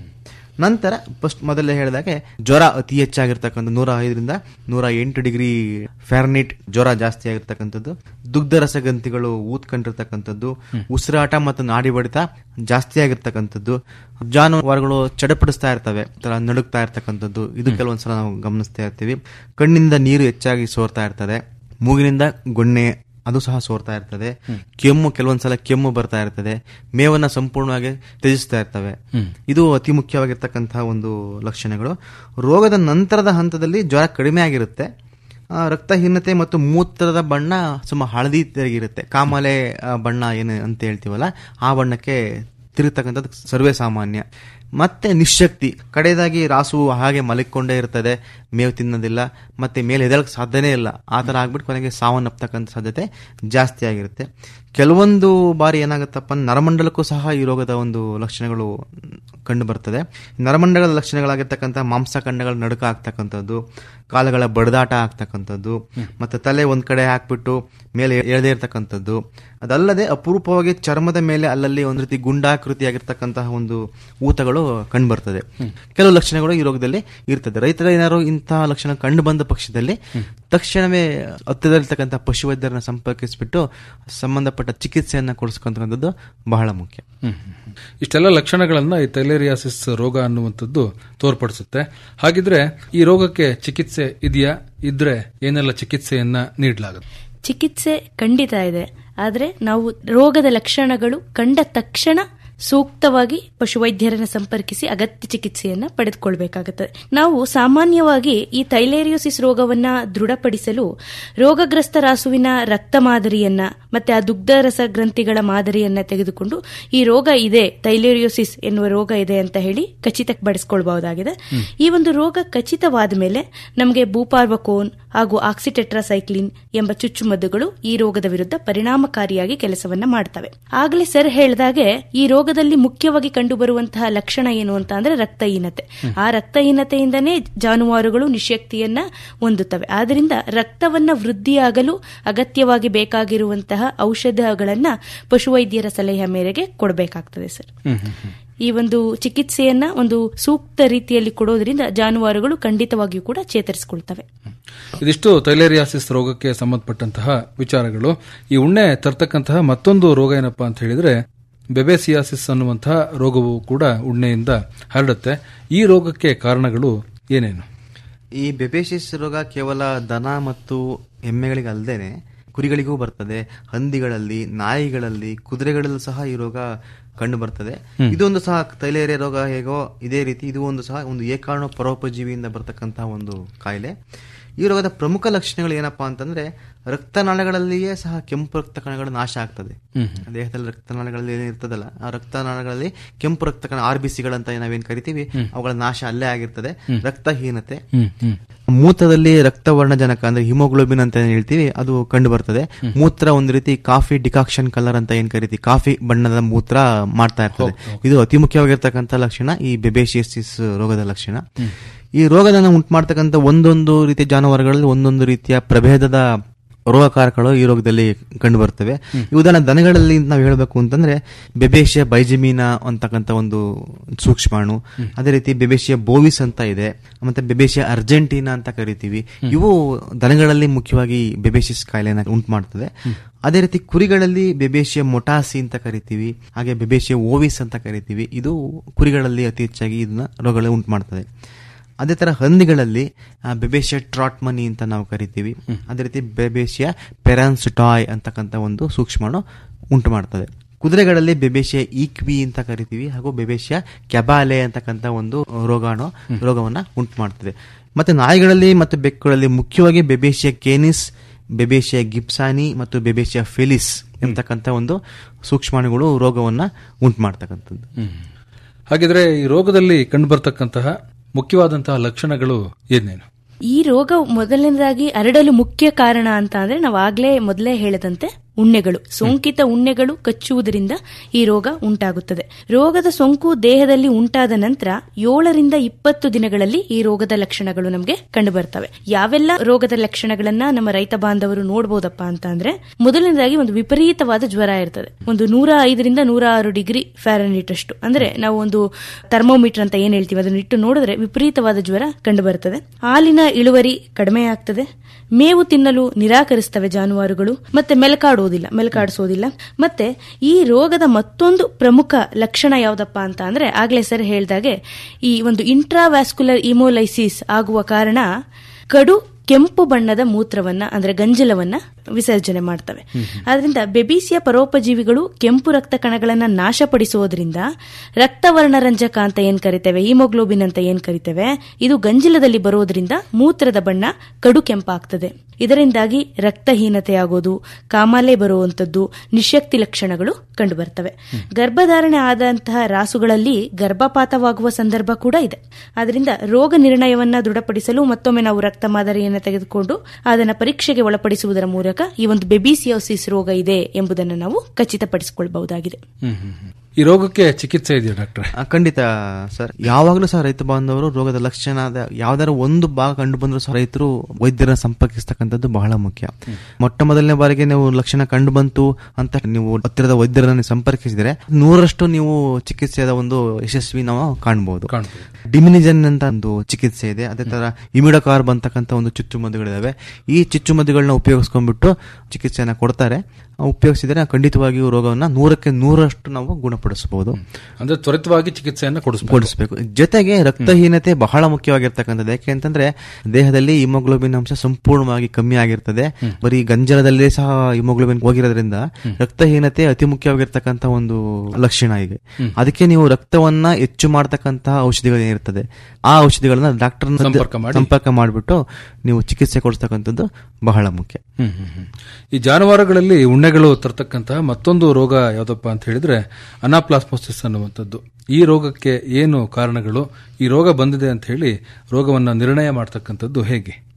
ನಂತರ ಫಸ್ಟ್ ಮೊದಲೇ ಹೇಳಿದಾಗೆ ಜ್ವರ ಅತಿ ಹೆಚ್ಚಾಗಿರ್ತಕ್ಕಂಥ ನೂರ ಐದರಿಂದ ನೂರ ಎಂಟು ಡಿಗ್ರಿ ಫ್ಯಾರನಿಟ್ ಜ್ವರ ಜಾಸ್ತಿ ಆಗಿರ್ತಕ್ಕಂಥದ್ದು ದುಗ್ಧ ರಸಗಂತಿಗಳು ಊದ್ಕೊಂಡಿರ್ತಕ್ಕಂಥದ್ದು ಉಸಿರಾಟ ಮತ್ತು ನಾಡಿ ಬಡಿತ ಜಾಸ್ತಿ ಆಗಿರ್ತಕ್ಕಂಥದ್ದು ಜಾನುವಾರುಗಳು ಚಡಪಡಿಸ್ತಾ ಇರ್ತವೆ ತರ ನಡುಗ್ತಾ ಇರ್ತಕ್ಕಂಥದ್ದು ಇದು ಕೆಲವೊಂದ್ಸಲ ನಾವು ಗಮನಿಸ್ತಾ ಇರ್ತೀವಿ ಕಣ್ಣಿಂದ ನೀರು ಹೆಚ್ಚಾಗಿ ಸೋರ್ತಾ ಇರ್ತದೆ ಮೂಗಿನಿಂದ ಗೊಣ್ಣೆ ಅದು ಸಹ ಸೋರ್ತಾ ಇರ್ತದೆ ಕೆಮ್ಮು ಕೆಲವೊಂದ್ಸಲ ಕೆಮ್ಮು ಬರ್ತಾ ಇರ್ತದೆ ಮೇವನ್ನ ಸಂಪೂರ್ಣವಾಗಿ ತ್ಯಜಿಸ್ತಾ ಇರ್ತವೆ ಇದು ಅತಿ ಮುಖ್ಯವಾಗಿರ್ತಕ್ಕಂತಹ ಒಂದು ಲಕ್ಷಣಗಳು ರೋಗದ ನಂತರದ ಹಂತದಲ್ಲಿ ಜ್ವರ ಕಡಿಮೆ ಆಗಿರುತ್ತೆ ಆ, ರಕ್ತಹೀನತೆ ಮತ್ತು ಮೂತ್ರದ ಬಣ್ಣ ಸುಮ್ಮ ಹಳದಿ ತಿರುಗಿರುತ್ತೆ ಕಾಮಾಲೆ ಆ, ಬಣ್ಣ ಏನು ಅಂತ ಹೇಳ್ತೀವಲ್ಲ ಆ ಬಣ್ಣಕ್ಕೆ ತಿರುಗತಕ್ಕಂಥದ್ದು ಸರ್ವೇ ಸಾಮಾನ್ಯ ಮತ್ತೆ ನಿಶಕ್ತಿ ಕಡೆಯದಾಗಿ ರಾಸು ಹಾಗೆ ಮಲಗಿಕೊಂಡೇ ಇರ್ತದೆ ಮೇವು ತಿನ್ನೋದಿಲ್ಲ ಮತ್ತೆ ಮೇಲೆ ಎದಳಕ್ಕೆ ಸಾಧ್ಯನೇ ಇಲ್ಲ ಆ ಥರ ಆಗ್ಬಿಟ್ಟು ಕೊನೆಗೆ ಸಾವನ್ನಪ್ಪತಕ್ಕಂಥ ಸಾಧ್ಯತೆ ಜಾಸ್ತಿ ಆಗಿರುತ್ತೆ ಕೆಲವೊಂದು ಬಾರಿ ಏನಾಗುತ್ತಪ್ಪ ಅಂದ್ರೆ ನರಮಂಡಲಕ್ಕೂ ಸಹ ಈ ರೋಗದ ಒಂದು ಲಕ್ಷಣಗಳು ಕಂಡು ಬರ್ತದೆ ನರಮಂಡಲದ ಲಕ್ಷಣಗಳಾಗಿರ್ತಕ್ಕಂಥ ಮಾಂಸಖಂಡಗಳ ನಡುಕ ಆಗ್ತಕ್ಕಂಥದ್ದು ಕಾಲುಗಳ ಬಡದಾಟ ಆಗ್ತಕ್ಕಂಥದ್ದು ಮತ್ತೆ ತಲೆ ಒಂದ್ ಕಡೆ ಹಾಕ್ಬಿಟ್ಟು ಮೇಲೆ ಎಳೆದೇ ಇರ್ತಕ್ಕಂಥದ್ದು ಅದಲ್ಲದೆ ಅಪರೂಪವಾಗಿ ಚರ್ಮದ ಮೇಲೆ ಅಲ್ಲಲ್ಲಿ ಒಂದು ರೀತಿ ಗುಂಡಾಕೃತಿಯಾಗಿರ್ತಕ್ಕಂತಹ ಒಂದು ಊತಗಳು ಕಂಡು ಬರ್ತದೆ ಕೆಲವು ಲಕ್ಷಣಗಳು ಈ ರೋಗದಲ್ಲಿ ಇರ್ತದೆ ರೈತರ ಏನಾದ್ರು ಇಂತಹ ಲಕ್ಷಣ ಕಂಡು ಬಂದ ಪಕ್ಷದಲ್ಲಿ ತಕ್ಷಣವೇ ಹತ್ತಿರದಲ್ಲಿರ್ತಕ್ಕಂಥ ಪಶುವೈದ್ಯರನ್ನ ಸಂಪರ್ಕಿಸಿಬಿಟ್ಟು ಸಂಬಂಧಪಟ್ಟ ಚಿಕಿತ್ಸೆಯನ್ನ ಕೊಡಿಸ್ಕೊಂತಕ್ಕಂಥದ್ದು ಬಹಳ ಮುಖ್ಯ ಇಷ್ಟೆಲ್ಲ ಲಕ್ಷಣಗಳನ್ನ ಈ ತೈಲೇರಿಯಾಸಿಸ್ ರೋಗ ಅನ್ನುವಂಥದ್ದು ತೋರ್ಪಡಿಸುತ್ತೆ ಹಾಗಿದ್ರೆ ಈ ರೋಗಕ್ಕೆ ಚಿಕಿತ್ಸೆ ಇದೆಯಾ ಇದ್ರೆ ಏನೆಲ್ಲ ಚಿಕಿತ್ಸೆಯನ್ನ ನೀಡಲಾಗುತ್ತೆ ಚಿಕಿತ್ಸೆ ಖಂಡಿತ ಇದೆ ಆದ್ರೆ ನಾವು ರೋಗದ ಲಕ್ಷಣಗಳು ಕಂಡ ತಕ್ಷಣ ಸೂಕ್ತವಾಗಿ ಪಶುವೈದ್ಯರನ್ನ ಸಂಪರ್ಕಿಸಿ ಅಗತ್ಯ ಚಿಕಿತ್ಸೆಯನ್ನ ಪಡೆದುಕೊಳ್ಬೇಕಾಗುತ್ತದೆ ನಾವು ಸಾಮಾನ್ಯವಾಗಿ ಈ ಥೈಲೇರಿಯೋಸಿಸ್ ರೋಗವನ್ನ ದೃಢಪಡಿಸಲು ರೋಗಗ್ರಸ್ತ ರಾಸುವಿನ ರಕ್ತ ಮಾದರಿಯನ್ನ ಮತ್ತೆ ಆ ದುಗ್ಧರಸ ಗ್ರಂಥಿಗಳ ಮಾದರಿಯನ್ನ ತೆಗೆದುಕೊಂಡು ಈ ರೋಗ ಇದೆ ಥೈಲೇರಿಯೋಸಿಸ್ ಎನ್ನುವ ರೋಗ ಇದೆ ಅಂತ ಹೇಳಿ ಖಚಿತಪಡಿಸಿಕೊಳ್ಬಹುದಾಗಿದೆ ಈ ಒಂದು ರೋಗ ಖಚಿತವಾದ ಮೇಲೆ ನಮಗೆ ಭೂಪಾರ್ವಕೋನ್ ಹಾಗೂ ಆಕ್ಸಿಟೆಟ್ರಾಸೈಕ್ಲಿನ್ ಎಂಬ ಚುಚ್ಚುಮದ್ದುಗಳು ಈ ರೋಗದ ವಿರುದ್ಧ ಪರಿಣಾಮಕಾರಿಯಾಗಿ ಕೆಲಸವನ್ನ ಮಾಡ್ತವೆ ಆಗ್ಲೇ ಸರ್ ಹೇಳಿದಾಗೆ ಈ ರೋಗದಲ್ಲಿ ಮುಖ್ಯವಾಗಿ ಕಂಡುಬರುವಂತಹ ಲಕ್ಷಣ ಏನು ಅಂತ ಅಂದ್ರೆ ರಕ್ತಹೀನತೆ ಆ ರಕ್ತಹೀನತೆಯಿಂದನೇ ಜಾನುವಾರುಗಳು ನಿಶಕ್ತಿಯನ್ನ ಹೊಂದುತ್ತವೆ ಆದ್ರಿಂದ ರಕ್ತವನ್ನ ವೃದ್ಧಿಯಾಗಲು ಅಗತ್ಯವಾಗಿ ಬೇಕಾಗಿರುವಂತಹ ಔಷಧಗಳನ್ನ ಪಶುವೈದ್ಯರ ಸಲಹೆಯ ಮೇರೆಗೆ ಕೊಡಬೇಕಾಗ್ತದೆ ಸರ್ ಈ ಒಂದು ಚಿಕಿತ್ಸೆಯನ್ನ ಒಂದು ಸೂಕ್ತ ರೀತಿಯಲ್ಲಿ ಕೊಡೋದ್ರಿಂದ ಜಾನುವಾರುಗಳು ಖಂಡಿತವಾಗಿಯೂ ಕೂಡ ಚೇತರಿಸಿಕೊಳ್ತವೆ ಇದಿಷ್ಟು ತೈಲೇರಿಯಾಸಿಸ್ ರೋಗಕ್ಕೆ ಸಂಬಂಧಪಟ್ಟಂತಹ ವಿಚಾರಗಳು ಈ ಉಣ್ಣೆ ತರ್ತಕ್ಕಂತಹ ಮತ್ತೊಂದು ರೋಗ ಏನಪ್ಪಾ ಅಂತ ಹೇಳಿದ್ರೆ ಬೆಬೆಸಿಯಾಸಿಸ್ ಅನ್ನುವಂತಹ ರೋಗವು ಕೂಡ ಉಣ್ಣೆಯಿಂದ ಹರಡುತ್ತೆ ಈ ರೋಗಕ್ಕೆ ಕಾರಣಗಳು ಏನೇನು ಈ ಬೆಬೇಸಿಸ್ ರೋಗ ಕೇವಲ ದನ ಮತ್ತು ಎಮ್ಮೆಗಳಿಗೆ ಅಲ್ಲದೆ ಕುರಿಗಳಿಗೂ ಬರ್ತದೆ ಹಂದಿಗಳಲ್ಲಿ ನಾಯಿಗಳಲ್ಲಿ ಕುದುರೆಗಳಲ್ಲೂ ಸಹ ಈ ರೋಗ ಕಂಡು ಬರ್ತದೆ ಇದೊಂದು ಸಹ ತೈಲೇರಿಯ ರೋಗ ಹೇಗೋ ಇದೇ ರೀತಿ ಇದು ಒಂದು ಸಹ ಒಂದು ಏಕಾಣು ಪರೋಪಜೀವಿಯಿಂದ ಬರ್ತಕ್ಕಂತಹ ಒಂದು ಕಾಯಿಲೆ ಈ ರೋಗದ ಪ್ರಮುಖ ಲಕ್ಷಣಗಳು ಏನಪ್ಪಾ ಅಂತಂದ್ರೆ ರಕ್ತನಾಳಗಳಲ್ಲಿಯೇ ಸಹ ಕೆಂಪು ರಕ್ತ ಕಣಗಳು ನಾಶ ಆಗ್ತದೆ ದೇಹದಲ್ಲಿ ರಕ್ತನಾಳಗಳಲ್ಲಿ ಏನಿರ್ತದಲ್ಲ ಆ ರಕ್ತನಾಳಗಳಲ್ಲಿ ಕೆಂಪು ರಕ್ತ ಕಣ ಆರ್ ಬಿ ಸಿಗಳಂತ ನಾವೇನ್ ಕರಿತೀವಿ ಅವುಗಳ ನಾಶ ಅಲ್ಲೇ ಆಗಿರ್ತದೆ ರಕ್ತಹೀನತೆ ಮೂತ್ರದಲ್ಲಿ ರಕ್ತವರ್ಣಜನಕ ಅಂದ್ರೆ ಹಿಮೋಗ್ಲೋಬಿನ್ ಅಂತ ಏನ್ ಹೇಳ್ತೀವಿ ಅದು ಕಂಡು ಬರ್ತದೆ ಮೂತ್ರ ಒಂದು ರೀತಿ ಕಾಫಿ ಡಿಕಾಕ್ಷನ್ ಕಲರ್ ಅಂತ ಏನ್ ಕರಿತೀವಿ ಕಾಫಿ ಬಣ್ಣದ ಮೂತ್ರ ಮಾಡ್ತಾ ಇರ್ತದೆ ಇದು ಅತಿ ಮುಖ್ಯವಾಗಿರ್ತಕ್ಕಂಥ ಲಕ್ಷಣ ಈ ಬೆಬೇಶಿಯಸಿಸ್ ರೋಗದ ಲಕ್ಷಣ ಈ ರೋಗದನ್ನ ಉಂಟು ಮಾಡ್ತಕ್ಕಂಥ ಒಂದೊಂದು ರೀತಿಯ ಜಾನುವಾರುಗಳಲ್ಲಿ ಒಂದೊಂದು ರೀತಿಯ ಪ್ರಭೇದದ ರೋಗಕಾರಕಗಳು ಈ ರೋಗದಲ್ಲಿ ಕಂಡು ಬರ್ತವೆ ಈ ಉದಾಹರಣೆ ದನಗಳಲ್ಲಿ ನಾವು ಹೇಳಬೇಕು ಅಂತಂದ್ರೆ ಬೆಬೇಶಿಯ ಬೈಜಮೀನ ಅಂತಕ್ಕಂಥ ಒಂದು ಸೂಕ್ಷ್ಮಾಣು ಅದೇ ರೀತಿ ಬೆಬೇಶಿಯ ಬೋವಿಸ್ ಅಂತ ಇದೆ ಮತ್ತೆ ಬೆಬೇಶಿಯ ಅರ್ಜೆಂಟೀನಾ ಅಂತ ಕರಿತೀವಿ ಇವು ದನಗಳಲ್ಲಿ ಮುಖ್ಯವಾಗಿ ಬೆಬೇಶಿಸ್ ಕಾಯಿಲೆನ ಉಂಟು ಮಾಡ್ತದೆ ಅದೇ ರೀತಿ ಕುರಿಗಳಲ್ಲಿ ಬೆಬೇಶಿಯ ಮೊಟಾಸಿ ಅಂತ ಕರಿತೀವಿ ಹಾಗೆ ಬೆಬೇಶಿಯ ಓವಿಸ್ ಅಂತ ಕರಿತೀವಿ ಇದು ಕುರಿಗಳಲ್ಲಿ ಅತಿ ಹೆಚ್ಚಾಗಿ ಇದನ್ನ ರೋಗಗಳು ಉಂಟು ಮಾಡ್ತದೆ ಅದೇ ತರ ಹಂದಿಗಳಲ್ಲಿ ಬೆಬೇಶಿಯ ಟ್ರಾಟ್ಮನಿ ಅಂತ ನಾವು ಕರಿತೀವಿ ಅದೇ ರೀತಿ ಬೆಬೇಶಿಯ ಪೆರಾನ್ಸಿಟಾಯ್ ಅಂತಕ್ಕಂಥ ಒಂದು ಸೂಕ್ಷ್ಮಾಣು ಉಂಟು ಮಾಡ್ತದೆ ಕುದುರೆಗಳಲ್ಲಿ ಬೆಬೇಶಿಯ ಈಕ್ವಿ ಅಂತ ಕರಿತೀವಿ ಹಾಗೂ ಬೆಬೇಶಿಯ ಕ್ಯಾಬಾಲೆ ಅಂತಕ್ಕಂಥ ಒಂದು ರೋಗಾಣು ರೋಗವನ್ನ ಉಂಟು ಮಾಡ್ತದೆ ಮತ್ತೆ ನಾಯಿಗಳಲ್ಲಿ ಮತ್ತು ಬೆಕ್ಕುಗಳಲ್ಲಿ ಮುಖ್ಯವಾಗಿ ಬೆಬೇಶಿಯ ಕೇನಿಸ್ ಬೆಬೇಶಿಯ ಗಿಪ್ಸಾನಿ ಮತ್ತು ಬೆಬೇಶಿಯ ಫೆಲಿಸ್ ಎಂತಕ್ಕಂಥ ಒಂದು ಸೂಕ್ಷ್ಮಾಣುಗಳು ರೋಗವನ್ನ ಉಂಟು ಮಾಡ್ತಕ್ಕಂಥದ್ದು ಹಾಗಿದ್ರೆ ಈ ರೋಗದಲ್ಲಿ ಕಂಡುಬರ್ತಕ್ಕಂತಹ ಮುಖ್ಯವಾದಂತಹ ಲಕ್ಷಣಗಳು ಏನೇನು ಈ ರೋಗ ಮೊದಲನೇದಾಗಿ ಹರಡಲು ಮುಖ್ಯ ಕಾರಣ ಅಂತ ಅಂದ್ರೆ ನಾವು ಆಗ್ಲೇ ಮೊದಲೇ ಹೇಳದಂತೆ ಉಣ್ಣೆಗಳು ಸೋಂಕಿತ ಉಣ್ಣೆಗಳು ಕಚ್ಚುವುದರಿಂದ ಈ ರೋಗ ಉಂಟಾಗುತ್ತದೆ ರೋಗದ ಸೋಂಕು ದೇಹದಲ್ಲಿ ಉಂಟಾದ ನಂತರ ಏಳರಿಂದ ಇಪ್ಪತ್ತು ದಿನಗಳಲ್ಲಿ ಈ ರೋಗದ ಲಕ್ಷಣಗಳು ನಮಗೆ ಕಂಡುಬರ್ತವೆ ಯಾವೆಲ್ಲ ರೋಗದ ಲಕ್ಷಣಗಳನ್ನ ನಮ್ಮ ರೈತ ಬಾಂಧವರು ನೋಡಬಹುದಪ್ಪ ಅಂತ ಅಂದ್ರೆ ಮೊದಲನೇದಾಗಿ ಒಂದು ವಿಪರೀತವಾದ ಜ್ವರ ಇರ್ತದೆ ಒಂದು ನೂರ ಐದರಿಂದ ನೂರ ಆರು ಡಿಗ್ರಿ ಫ್ಯಾರನೀಟ್ ಅಷ್ಟು ಅಂದ್ರೆ ನಾವು ಒಂದು ಥರ್ಮೋಮೀಟರ್ ಅಂತ ಏನ್ ಹೇಳ್ತೀವಿ ಅದನ್ನ ಇಟ್ಟು ನೋಡಿದ್ರೆ ವಿಪರೀತವಾದ ಜ್ವರ ಕಂಡು ಬರ್ತದೆ ಹಾಲಿನ ಇಳುವರಿ ಕಡಿಮೆ ಆಗ್ತದೆ ಮೇವು ತಿನ್ನಲು ನಿರಾಕರಿಸ್ತವೆ ಜಾನುವಾರುಗಳು ಮತ್ತೆ ಮೆಲಕಾಡುವುದಿಲ್ಲ ಮೆಲಕಾಡಿಸೋದಿಲ್ಲ ಮತ್ತೆ ಈ ರೋಗದ ಮತ್ತೊಂದು ಪ್ರಮುಖ ಲಕ್ಷಣ ಯಾವ್ದಪ್ಪ ಅಂತ ಅಂದ್ರೆ ಆಗ್ಲೇ ಸರ್ ಹೇಳ್ದಾಗೆ ಈ ಒಂದು ಇಂಟ್ರಾವ್ಯಾಸ್ಕುಲರ್ ಇಮೋಲೈಸಿಸ್ ಆಗುವ ಕಾರಣ ಕಡು ಕೆಂಪು ಬಣ್ಣದ ಮೂತ್ರವನ್ನ ಅಂದ್ರೆ ಗಂಜಲವನ್ನ ವಿಸರ್ಜನೆ ಮಾಡ್ತವೆ ಆದ್ರಿಂದ ಬೆಬೀಸಿಯ ಪರೋಪಜೀವಿಗಳು ಕೆಂಪು ರಕ್ತ ಕಣಗಳನ್ನ ನಾಶಪಡಿಸುವುದರಿಂದ ರಕ್ತವರ್ಣರಂಜಕ ಅಂತ ಏನ್ ಕರಿತೇವೆ ಹಿಮೋಗ್ಲೋಬಿನ್ ಅಂತ ಏನ್ ಕರಿತೇವೆ ಇದು ಗಂಜಲದಲ್ಲಿ ಬರೋದ್ರಿಂದ ಮೂತ್ರದ ಬಣ್ಣ ಕಡು ಕೆಂಪಾಗ್ತದೆ ಇದರಿಂದಾಗಿ ರಕ್ತಹೀನತೆಯಾಗೋದು ಕಾಮಾಲೆ ಬರುವಂತದ್ದು ನಿಶಕ್ತಿ ಲಕ್ಷಣಗಳು ಕಂಡುಬರ್ತವೆ ಗರ್ಭಧಾರಣೆ ಆದಂತಹ ರಾಸುಗಳಲ್ಲಿ ಗರ್ಭಪಾತವಾಗುವ ಸಂದರ್ಭ ಕೂಡ ಇದೆ ಆದ್ರಿಂದ ರೋಗ ನಿರ್ಣಯವನ್ನ ದೃಢಪಡಿಸಲು ಮತ್ತೊಮ್ಮೆ ನಾವು ರಕ್ತ ಮಾದರಿಯನ್ನು ತೆಗೆದುಕೊಂಡು ಅದನ್ನ ಪರೀಕ್ಷೆಗೆ ಒಳಪಡಿಸುವುದರ ಮೂಲಕ ಈ ಒಂದು ಬೆಬಿಸಿಯೋಸಿಸ್ ರೋಗ ಇದೆ ಎಂಬುದನ್ನು ನಾವು ಖಚಿತಪಡಿಸಿಕೊಳ್ಳಬಹುದಾಗಿದೆ ಈ ರೋಗಕ್ಕೆ ಚಿಕಿತ್ಸೆ ಇದೆಯಾ ಡಾಕ್ಟ್ರೆ ಆ, ಖಂಡಿತ ಸರ್ ಯಾವಾಗಲೂ ಸಹ ರೈತ ಬಾಂಧವರು ರೋಗದ ಲಕ್ಷಣ ಯಾವ್ದಾರ ಒಂದು ಭಾಗ ಕಂಡು ಬಂದರೂ ಸಹ ರೈತರು ವೈದ್ಯರನ್ನ ಸಂಪರ್ಕಿಸ್ತಕ್ಕಂಥದ್ದು ಬಹಳ ಮುಖ್ಯ ಮೊಟ್ಟ ಮೊದಲನೇ ಬಾರಿಗೆ ನೀವು ಲಕ್ಷಣ ಕಂಡು ಬಂತು ಅಂತ ನೀವು ಹತ್ತಿರದ ವೈದ್ಯರನ್ನ ಸಂಪರ್ಕಿಸಿದ್ರೆ ನೂರಷ್ಟು ನೀವು ಚಿಕಿತ್ಸೆಯ ಒಂದು ಯಶಸ್ವಿ ನಾವು ಕಾಣಬಹುದು ಕಾಣ್ಬೋದು. ಡಿಮಿನಿಜನ್ ಅಂತ ಒಂದು ಚಿಕಿತ್ಸೆ ಇದೆ ಅದೇ ತರ ಇಮಿಡೋಕಾರ್ಬ್ ಅಂತಕ್ಕಂಥ ಒಂದು ಚುಚ್ಚುಮದ್ದುಗಳಿದಾವೆ ಈ ಚುಚ್ಚುಮದ್ದುಗಳನ್ನ ಉಪಯೋಗಿಸ್ಕೊಂಡ್ಬಿಟ್ಟು ಚಿಕಿತ್ಸೆಯನ್ನ ಕೊಡ್ತಾರೆ ಆ, ಉಪಯೋಗಿಸಿದ್ರೆ ಖಂಡಿತವಾಗಿಯೂ ರೋಗವನ್ನ ನೂರಕ್ಕೆ ನೂರಷ್ಟು ನಾವು ಗುಣಪಡಿಸಬಹುದು ಅಂದ್ರೆ ತ್ವರಿತವಾಗಿ ಚಿಕಿತ್ಸೆಯನ್ನ ಕೊಡಿಸಬೇಕು ಕೊಡಿಸಬೇಕು ಜೊತೆಗೆ ರಕ್ತಹೀನತೆ ಬಹಳ ಮುಖ್ಯವಾಗಿರ್ತಕ್ಕಂಥದ್ದು ಯಾಕೆ ಅಂತಂದ್ರೆ ದೇಹದಲ್ಲಿ ಹಿಮೋಗ್ಲೋಬಿನ್ ಅಂಶ ಸಂಪೂರ್ಣವಾಗಿ ಕಮ್ಮಿ ಆಗಿರ್ತದೆ ಬರೀ ಗಂಜಲದಲ್ಲೇ ಸಹ ಹಿಮೋಗ್ಲೋಬಿನ್ ಹೋಗಿರೋದ್ರಿಂದ ರಕ್ತಹೀನತೆ ಅತಿ ಮುಖ್ಯವಾಗಿರ್ತಕ್ಕಂಥ ಒಂದು ಲಕ್ಷಣ ಇದೆ ಅದಕ್ಕೆ ನೀವು ರಕ್ತವನ್ನ ಹೆಚ್ಚು ಮಾಡ್ತಕ್ಕಂತಹ ಔಷಧಿಗಳು ಏನಿರ್ತದೆ ಆ ಔಷಧಿಗಳನ್ನ ಡಾಕ್ಟರ್ ಸಂಪರ್ಕ ಮಾಡಿ. ಸಂಪರ್ಕ ಮಾಡಿಬಿಟ್ಟು ನೀವು ಚಿಕಿತ್ಸೆ ಕೊಡಿಸ್ತಕ್ಕಂಥದ್ದು ಬಹಳ ಮುಖ್ಯ ಹ್ಮ್, ಹ್ಮ್, ಹ್ಮ್. ಈ ಜಾನುವಾರುಗಳಲ್ಲಿ ಉಣ್ಣೆಗಳು ತರ್ತಕ್ಕಂತಹ ಮತ್ತೊಂದು ರೋಗ ಯಾವ್ದಪ್ಪ ಅಂತ ಹೇಳಿದ್ರೆ ಅನಾಪ್ಲಾಸ್ಮೋಸಿಸ್ ಅನ್ನುವಂಥದ್ದು ಈ ರೋಗಕ್ಕೆ ಏನು ಕಾರಣಗಳು ಈ ರೋಗ ಬಂದಿದೆ ಅಂತ ಹೇಳಿ ರೋಗವನ್ನ ನಿರ್ಣಯ ಮಾಡ್ತಕ್ಕಂಥದ್ದು ಹೇಗೆ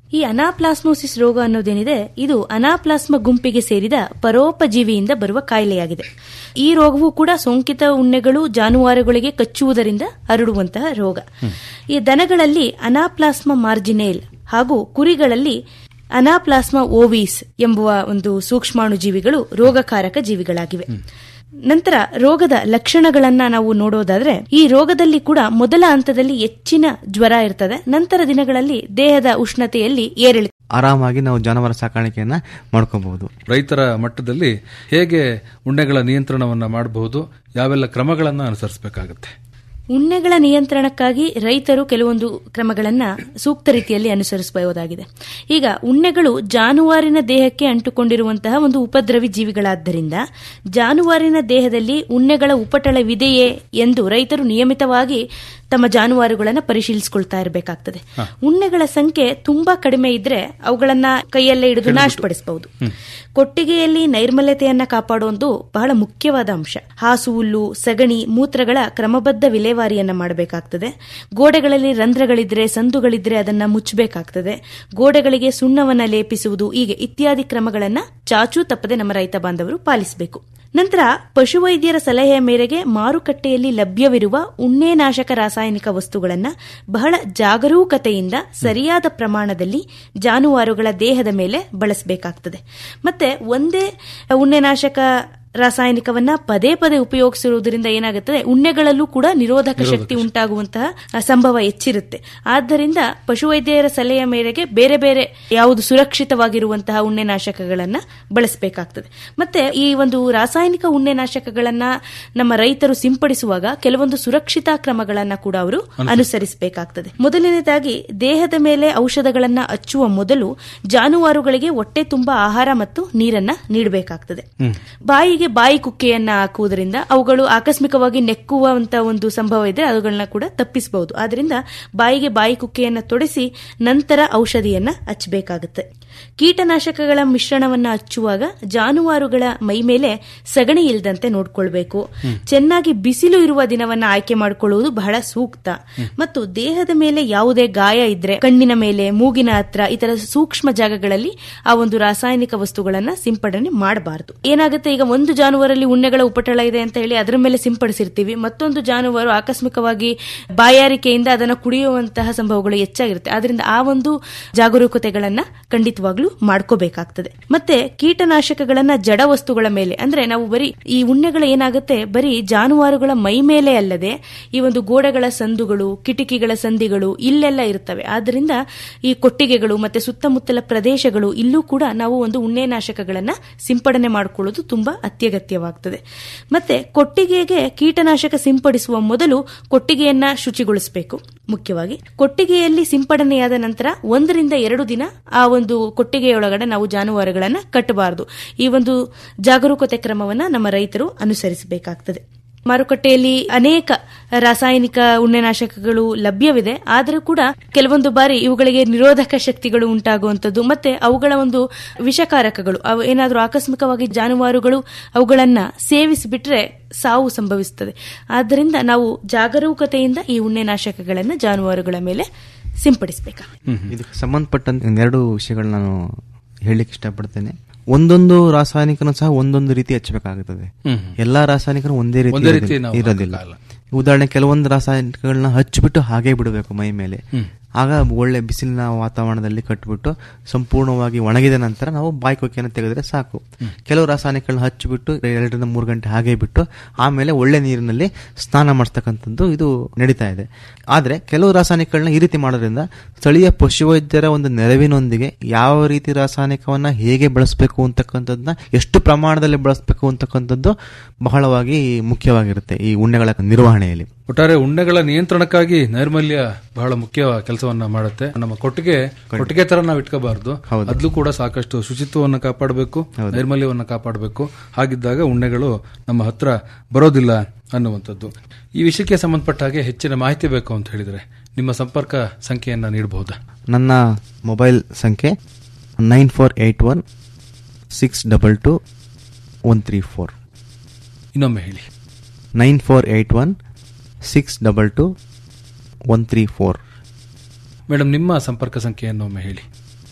ಈ ಅನಾಪ್ಲಾಸ್ಮೋಸಿಸ್ ರೋಗ ಅನ್ನೋದೇನಿದೆ ಇದು ಅನಾಪ್ಲಾಸ್ಮ ಗುಂಪಿಗೆ ಸೇರಿದ ಪರೋಪಜೀವಿಯಿಂದ ಬರುವ ಕಾಯಿಲೆಯಾಗಿದೆ ಈ ರೋಗವು ಕೂಡ ಸೋಂಕಿತ ಉಣ್ಣೆಗಳು ಜಾನುವಾರುಗಳಿಗೆ ಕಚ್ಚುವುದರಿಂದ ಹರಡುವಂತಹ ರೋಗ ಈ ದನಗಳಲ್ಲಿ ಅನಾಪ್ಲಾಸ್ಮ ಮಾರ್ಜಿನೇಲ್ ಹಾಗೂ ಕುರಿಗಳಲ್ಲಿ ಅನಾಪ್ಲಾಸ್ಮ ಓವೀಸ್ ಎಂಬುವ ಒಂದು ಸೂಕ್ಷ್ಮಾಣು ಜೀವಿಗಳು ರೋಗಕಾರಕ ಜೀವಿಗಳಾಗಿವೆ ನಂತರ ರೋಗದ ಲಕ್ಷಣಗಳನ್ನ ನಾವು ನೋಡೋದಾದ್ರೆ ಈ ರೋಗದಲ್ಲಿ ಕೂಡ ಮೊದಲ ಹಂತದಲ್ಲಿ ಹೆಚ್ಚಿನ ಜ್ವರ ಇರ್ತದೆ ನಂತರ ದಿನಗಳಲ್ಲಿ ದೇಹದ ಉಷ್ಣತೆಯಲ್ಲಿ ಏರಿಳಿತ ಆರಾಮಾಗಿ ನಾವು ಜಾನುವಾರು ಸಾಕಾಣಿಕೆಯನ್ನ ಮಾಡ್ಕೋಬಹುದು ರೈತರ ಮಟ್ಟದಲ್ಲಿ ಹೇಗೆ ಉಣ್ಣೆಗಳ ನಿಯಂತ್ರಣವನ್ನ ಮಾಡಬಹುದು ಯಾವೆಲ್ಲ ಕ್ರಮಗಳನ್ನ ಅನುಸರಿಸಬೇಕಾಗುತ್ತೆ ಉಣ್ಣೆಗಳ ನಿಯಂತ್ರಣಕ್ಕಾಗಿ ರೈತರು ಕೆಲವೊಂದು ಕ್ರಮಗಳನ್ನ ಸೂಕ್ತ ರೀತಿಯಲ್ಲಿ ಅನುಸರಿಸಬಹುದಾಗಿದೆ ಈಗ ಉಣ್ಣೆಗಳು ಜಾನುವಾರಿನ ದೇಹಕ್ಕೆ ಅಂಟುಕೊಂಡಿರುವಂತಹ ಒಂದು ಉಪದ್ರವಿ ಜೀವಿಗಳಾದ್ದರಿಂದ ಜಾನುವಾರಿನ ದೇಹದಲ್ಲಿ ಉಣ್ಣೆಗಳ ಉಪಟಳವಿದೆಯೇ ಎಂದು ರೈತರು ನಿಯಮಿತವಾಗಿ ತಮ್ಮ ಜಾನುವಾರುಗಳನ್ನು ಪರಿಶೀಲಿಸಿಕೊಳ್ತಾ ಇರಬೇಕಾಗ್ತದೆ ಉಣ್ಣೆಗಳ ಸಂಖ್ಯೆ ತುಂಬಾ ಕಡಿಮೆ ಇದ್ರೆ ಅವುಗಳನ್ನ ಕೈಯಲ್ಲೇ ಹಿಡಿದು ನಾಶಪಡಿಸಬಹುದು ಕೊಟ್ಟಿಗೆಯಲ್ಲಿ ನೈರ್ಮಲ್ಯತೆಯನ್ನ ಕಾಪಾಡುವುದು ಬಹಳ ಮುಖ್ಯವಾದ ಅಂಶ ಹಾಸು ಹುಲ್ಲು ಸಗಣಿ ಮೂತ್ರಗಳ ಕ್ರಮಬದ್ಧ ವಿಲೇವಾರಿಯನ್ನ ಮಾಡಬೇಕಾಗ್ತದೆ ಗೋಡೆಗಳಲ್ಲಿ ರಂಧ್ರಗಳಿದ್ರೆ ಸಂದುಗಳಿದ್ರೆ ಅದನ್ನ ಮುಚ್ಚಬೇಕಾಗ್ತದೆ ಗೋಡೆಗಳಿಗೆ ಸುಣ್ಣವನ್ನ ಲೇಪಿಸುವುದು ಹೀಗೆ ಇತ್ಯಾದಿ ಕ್ರಮಗಳನ್ನ ಚಾಚೂ ತಪ್ಪದೆ ನಮ್ಮ ರೈತ ಬಾಂಧವರು ಪಾಲಿಸಬೇಕು ನಂತರ ಪಶುವೈದ್ಯರ ಸಲಹೆಯ ಮೇರೆಗೆ ಮಾರುಕಟ್ಟೆಯಲ್ಲಿ ಲಭ್ಯವಿರುವ ಉಣ್ಣೆನಾಶಕ ರಾಸಾಯನಿಕ ವಸ್ತುಗಳನ್ನು ಬಹಳ ಜಾಗರೂಕತೆಯಿಂದ ಸರಿಯಾದ ಪ್ರಮಾಣದಲ್ಲಿ ಜಾನುವಾರುಗಳ ದೇಹದ ಮೇಲೆ ಬಳಸಬೇಕಾಗ್ತದೆ ಮತ್ತೆ ಒಂದೇ ಉಣ್ಣೆನಾಶಕ ರಾಸಾಯನಿಕವನ್ನ ಪದೇ ಪದೇ ಉಪಯೋಗಿಸಿರುವುದರಿಂದ ಏನಾಗುತ್ತದೆ ಉಣ್ಣೆಗಳಲ್ಲೂ ಕೂಡ ನಿರೋಧಕ ಶಕ್ತಿ ಉಂಟಾಗುವಂತಹ ಸಂಭವ ಹೆಚ್ಚಿರುತ್ತೆ ಆದ್ದರಿಂದ ಪಶುವೈದ್ಯರ ಸಲಹೆಯ ಮೇರೆಗೆ ಬೇರೆ ಬೇರೆ ಯಾವುದು ಸುರಕ್ಷಿತವಾಗಿರುವಂತಹ ಉಣ್ಣೆನಾಶಕಗಳನ್ನ ಬಳಸಬೇಕಾಗ್ತದೆ ಮತ್ತೆ ಈ ಒಂದು ರಾಸಾಯನಿಕ ಉಣ್ಣೆನಾಶಕಗಳನ್ನ ನಮ್ಮ ರೈತರು ಸಿಂಪಡಿಸುವಾಗ ಕೆಲವೊಂದು ಸುರಕ್ಷಿತಾ ಕ್ರಮಗಳನ್ನ ಕೂಡ ಅವರು ಅನುಸರಿಸಬೇಕಾಗ್ತದೆ ಮೊದಲನೇದಾಗಿ ದೇಹದ ಮೇಲೆ ಔಷಧಗಳನ್ನ ಹಚ್ಚುವ ಮೊದಲು ಜಾನುವಾರುಗಳಿಗೆ ಹೊಟ್ಟೆ ತುಂಬಾ ಆಹಾರ ಮತ್ತು ನೀರನ್ನ ನೀಡಬೇಕಾಗ್ತದೆ ಬಾಯಿಗೆ ಬಾಯಿ ಕುಕ್ಕೆಯನ್ನ ಹಾಕುವುದರಿಂದ ಅವುಗಳು ಆಕಸ್ಮಿಕವಾಗಿ ನೆಕ್ಕುವಂತ ಒಂದು ಸಂಭವ ಇದ್ರೆ ಅವುಗಳನ್ನ ಕೂಡ ತಪ್ಪಿಸಬಹುದು ಆದ್ರಿಂದ ಬಾಯಿಗೆ ಬಾಯಿ ಕುಕ್ಕೆಯನ್ನ ತೊಡಿಸಿ ನಂತರ ಔಷಧಿಯನ್ನ ಹಚ್ಚಬೇಕಾಗುತ್ತೆ ಕೀಟನಾಶಕಗಳ ಮಿಶ್ರಣವನ್ನ ಹಚ್ಚುವಾಗ ಜಾನುವಾರುಗಳ ಮೈ ಮೇಲೆ ಸಗಣಿ ಇಲ್ಲದಂತೆ ನೋಡ್ಕೊಳ್ಬೇಕು ಚೆನ್ನಾಗಿ ಬಿಸಿಲು ಇರುವ ದಿನವನ್ನ ಆಯ್ಕೆ ಮಾಡಿಕೊಳ್ಳುವುದು ಬಹಳ ಸೂಕ್ತ ಮತ್ತು ದೇಹದ ಮೇಲೆ ಯಾವುದೇ ಗಾಯ ಇದ್ರೆ ಕಣ್ಣಿನ ಮೇಲೆ ಮೂಗಿನ ಹತ್ರ ಇತರ ಸೂಕ್ಷ್ಮ ಜಾಗಗಳಲ್ಲಿ ಆ ಒಂದು ರಾಸಾಯನಿಕ ವಸ್ತುಗಳನ್ನ ಸಿಂಪಡಣೆ ಮಾಡಬಾರದು ಏನಾಗುತ್ತೆ ಈಗ ಒಂದು ಜಾನುವಾರಲ್ಲಿ ಉಣ್ಣೆಗಳ ಉಪಟಳ ಇದೆ ಅಂತ ಹೇಳಿ ಅದರ ಮೇಲೆ ಸಿಂಪಡಿಸಿರ್ತೀವಿ ಮತ್ತೊಂದು ಜಾನುವಾರು ಆಕಸ್ಮಿಕವಾಗಿ ಬಾಯಾರಿಕೆಯಿಂದ ಅದನ್ನು ಕುಡಿಯುವಂತಹ ಸಂಭವಗಳು ಹೆಚ್ಚಾಗಿರುತ್ತೆ ಆದ್ರಿಂದ ಆ ಒಂದು ಜಾಗರೂಕತೆಗಳನ್ನ ಖಂಡಿತವಾಗ್ಲೂ ಮಾಡ್ಕೋಬೇಕಾಗ್ತದೆ ಮತ್ತೆ ಕೀಟನಾಶಕಗಳನ್ನ ಜಡ ವಸ್ತುಗಳ ಮೇಲೆ ಅಂದ್ರೆ ನಾವು ಬರೀ ಈ ಉಣ್ಣೆಗಳು ಏನಾಗುತ್ತೆ ಬರೀ ಜಾನುವಾರುಗಳ ಮೈ ಮೇಲೆ ಅಲ್ಲದೆ ಈ ಒಂದು ಗೋಡೆಗಳ ಸಂದುಗಳು ಕಿಟಕಿಗಳ ಸಂದಿಗಳು ಇಲ್ಲೆಲ್ಲ ಇರ್ತವೆ ಆದ್ರಿಂದ ಈ ಕೊಟ್ಟಿಗೆಗಳು ಮತ್ತೆ ಸುತ್ತಮುತ್ತಲ ಪ್ರದೇಶಗಳು ಇಲ್ಲೂ ಕೂಡ ನಾವು ಒಂದು ಉಣ್ಣೆನಾಶಕಗಳನ್ನ ಸಿಂಪಡಣೆ ಮಾಡಿಕೊಳ್ಳೋದು ತುಂಬಾ ಅತ್ಯಗತ್ಯವಾಗ್ತದೆ ಮತ್ತೆ ಕೊಟ್ಟಿಗೆಗೆ ಕೀಟನಾಶಕ ಸಿಂಪಡಿಸುವ ಮೊದಲು ಕೊಟ್ಟಿಗೆಯನ್ನ ಶುಚಿಗೊಳಿಸಬೇಕು ಮುಖ್ಯವಾಗಿ ಕೊಟ್ಟಿಗೆಯಲ್ಲಿ ಸಿಂಪಡಣೆಯಾದ ನಂತರ ಒಂದರಿಂದ ಎರಡು ದಿನ ಆ ಒಂದು ಕೊಟ್ಟಿಗೆಯೊಳಗಡೆ ನಾವು ಜಾನುವಾರುಗಳನ್ನ ಕಟ್ಟಬಾರದು ಈ ಒಂದು ಜಾಗರೂಕತೆ ಕ್ರಮವನ್ನ ನಮ್ಮ ರೈತರು ಅನುಸರಿಸಬೇಕಾಗ್ತದೆ ಮಾರುಕಟ್ಟೆಯಲ್ಲಿ ಅನೇಕ ರಾಸಾಯನಿಕ ಉಣ್ಣೆನಾಶಕಗಳು ಲಭ್ಯವಿದೆ ಆದರೂ ಕೂಡ ಕೆಲವೊಂದು ಬಾರಿ ಇವುಗಳಿಗೆ ನಿರೋಧಕ ಶಕ್ತಿಗಳು ಉಂಟಾಗುವಂಥದ್ದು ಮತ್ತೆ ಅವುಗಳ ಒಂದು ವಿಷಕಾರಕಗಳು ಅವು ಏನಾದರೂ ಆಕಸ್ಮಿಕವಾಗಿ ಜಾನುವಾರುಗಳು ಅವುಗಳನ್ನ ಸೇವಿಸಿಬಿಟ್ರೆ ಸಾವು ಸಂಭವಿಸುತ್ತದೆ ಆದ್ದರಿಂದ ನಾವು ಜಾಗರೂಕತೆಯಿಂದ ಈ ಉಣ್ಣೆನಾಶಕಗಳನ್ನು ಜಾನುವಾರುಗಳ ಮೇಲೆ ಸಿಂಪಡಿಸಬೇಕಾಗುತ್ತೆ ಇದಕ್ಕೆ ಸಂಬಂಧಪಟ್ಟಂತೆ ಎರಡು ವಿಷಯಗಳು ನಾನು ಹೇಳಲಿಕ್ಕೆ ಇಷ್ಟಪಡ್ತೇನೆ ಒಂದೊಂದು ರಾಸಾಯನಿಕನು ಸಹ ಒಂದೊಂದು ರೀತಿ ಹಚ್ಚಬೇಕಾಗುತ್ತದೆ ಹ್ಮ್. ಎಲ್ಲಾ ರಾಸಾಯನಿಕನು ಒಂದೇ ರೀತಿ ಒಂದೇ ರೀತಿ ಇರೋದಿಲ್ಲ- ನಾವು ಇರೋದಿಲ್ಲ ಹಾಕಕ್ಕಾಗಲ್ಲ. ಉದಾಹರಣೆ ಕೆಲವೊಂದು ರಾಸಾಯನಿಕಗಳನ್ನ ಹಚ್ಚಿಬಿಟ್ಟು ಹಾಗೆ ಬಿಡಬೇಕು ಮೈ ಮೇಲೆ ಹ್ಮ್. ಆಗ ಒಳ್ಳೆ ಬಿಸಿಲಿನ ವಾತಾವರಣದಲ್ಲಿ ಕಟ್ಬಿಟ್ಟು ಸಂಪೂರ್ಣವಾಗಿ ಒಣಗಿದ ನಂತರ ನಾವು ಬಾಯಿ ಕೊಕ್ಕೆಯನ್ನು ತೆಗೆದ್ರೆ ಸಾಕು ಕೆಲವು ರಾಸಾಯನಿಕಗಳನ್ನ ಹಚ್ಚಿಬಿಟ್ಟು ಎರಡರಿಂದ ಮೂರು ಗಂಟೆ ಹಾಗೆ ಬಿಟ್ಟು ಆಮೇಲೆ ಒಳ್ಳೆ ನೀರಿನಲ್ಲಿ ಸ್ನಾನ ಮಾಡಿಸ್ತಕ್ಕಂಥದ್ದು ಇದು ನಡೀತಾ ಇದೆ ಆದ್ರೆ ಕೆಲವು ರಾಸಾಯನಿಕಗಳನ್ನ ಈ ರೀತಿ ಮಾಡೋದ್ರಿಂದ ಸ್ಥಳೀಯ ಪಶುವೈದ್ಯರ ಒಂದು ನೆರವಿನೊಂದಿಗೆ ಯಾವ ರೀತಿ ರಾಸಾಯನಿಕವನ್ನ ಹೇಗೆ ಬಳಸಬೇಕು ಅಂತಕ್ಕಂಥದ್ದನ್ನ ಎಷ್ಟು ಪ್ರಮಾಣದಲ್ಲಿ ಬಳಸಬೇಕು ಅಂತಕ್ಕಂಥದ್ದು ಬಹಳವಾಗಿ ಮುಖ್ಯವಾಗಿರುತ್ತೆ ಈ ಉಣ್ಣೆಗಳ ನಿರ್ವಹಣೆಯಲ್ಲಿ ಒಟ್ಟಾರೆ ಉಣ್ಣೆಗಳ ನಿಯಂತ್ರಣಕ್ಕಾಗಿ ನೈರ್ಮಲ್ಯ ಬಹಳ ಮುಖ್ಯ ಕೆಲಸವನ್ನ ಮಾಡುತ್ತೆ ನಮ್ಮ ಕೊಟ್ಟಿಗೆ ಕೊಟ್ಟಿಗೆ ತರ ನಾವು ಇಟ್ಕೋಬಾರ್ದು ಅದ್ಲೂ ಕೂಡ ಸಾಕಷ್ಟು ಶುಚಿತ್ವವನ್ನು ಕಾಪಾಡಬೇಕು ನೈರ್ಮಲ್ಯವನ್ನ ಕಾಪಾಡಬೇಕು ಹಾಗಿದ್ದಾಗ ಉಣ್ಣೆಗಳು ನಮ್ಮ ಹತ್ರ ಬರೋದಿಲ್ಲ ಅನ್ನುವಂಥದ್ದು ಈ ವಿಷಯಕ್ಕೆ ಸಂಬಂಧಪಟ್ಟ ಹಾಗೆ ಹೆಚ್ಚಿನ ಮಾಹಿತಿ ಬೇಕು ಅಂತ ಹೇಳಿದ್ರೆ ನಿಮ್ಮ ಸಂಪರ್ಕ ಸಂಖ್ಯೆಯನ್ನ ನೀಡಬಹುದಾ ನನ್ನ ಮೊಬೈಲ್ ಸಂಖ್ಯೆ nine four eight one six double two one three four ಇನ್ನೊಮ್ಮೆ ಹೇಳಿ nine four eight one six double two one three four madam ನಿಮ್ಮ ಸಂಪರ್ಕ ಸಂಖ್ಯೆಯನ್ನು ಒಮ್ಮೆ ಹೇಳಿ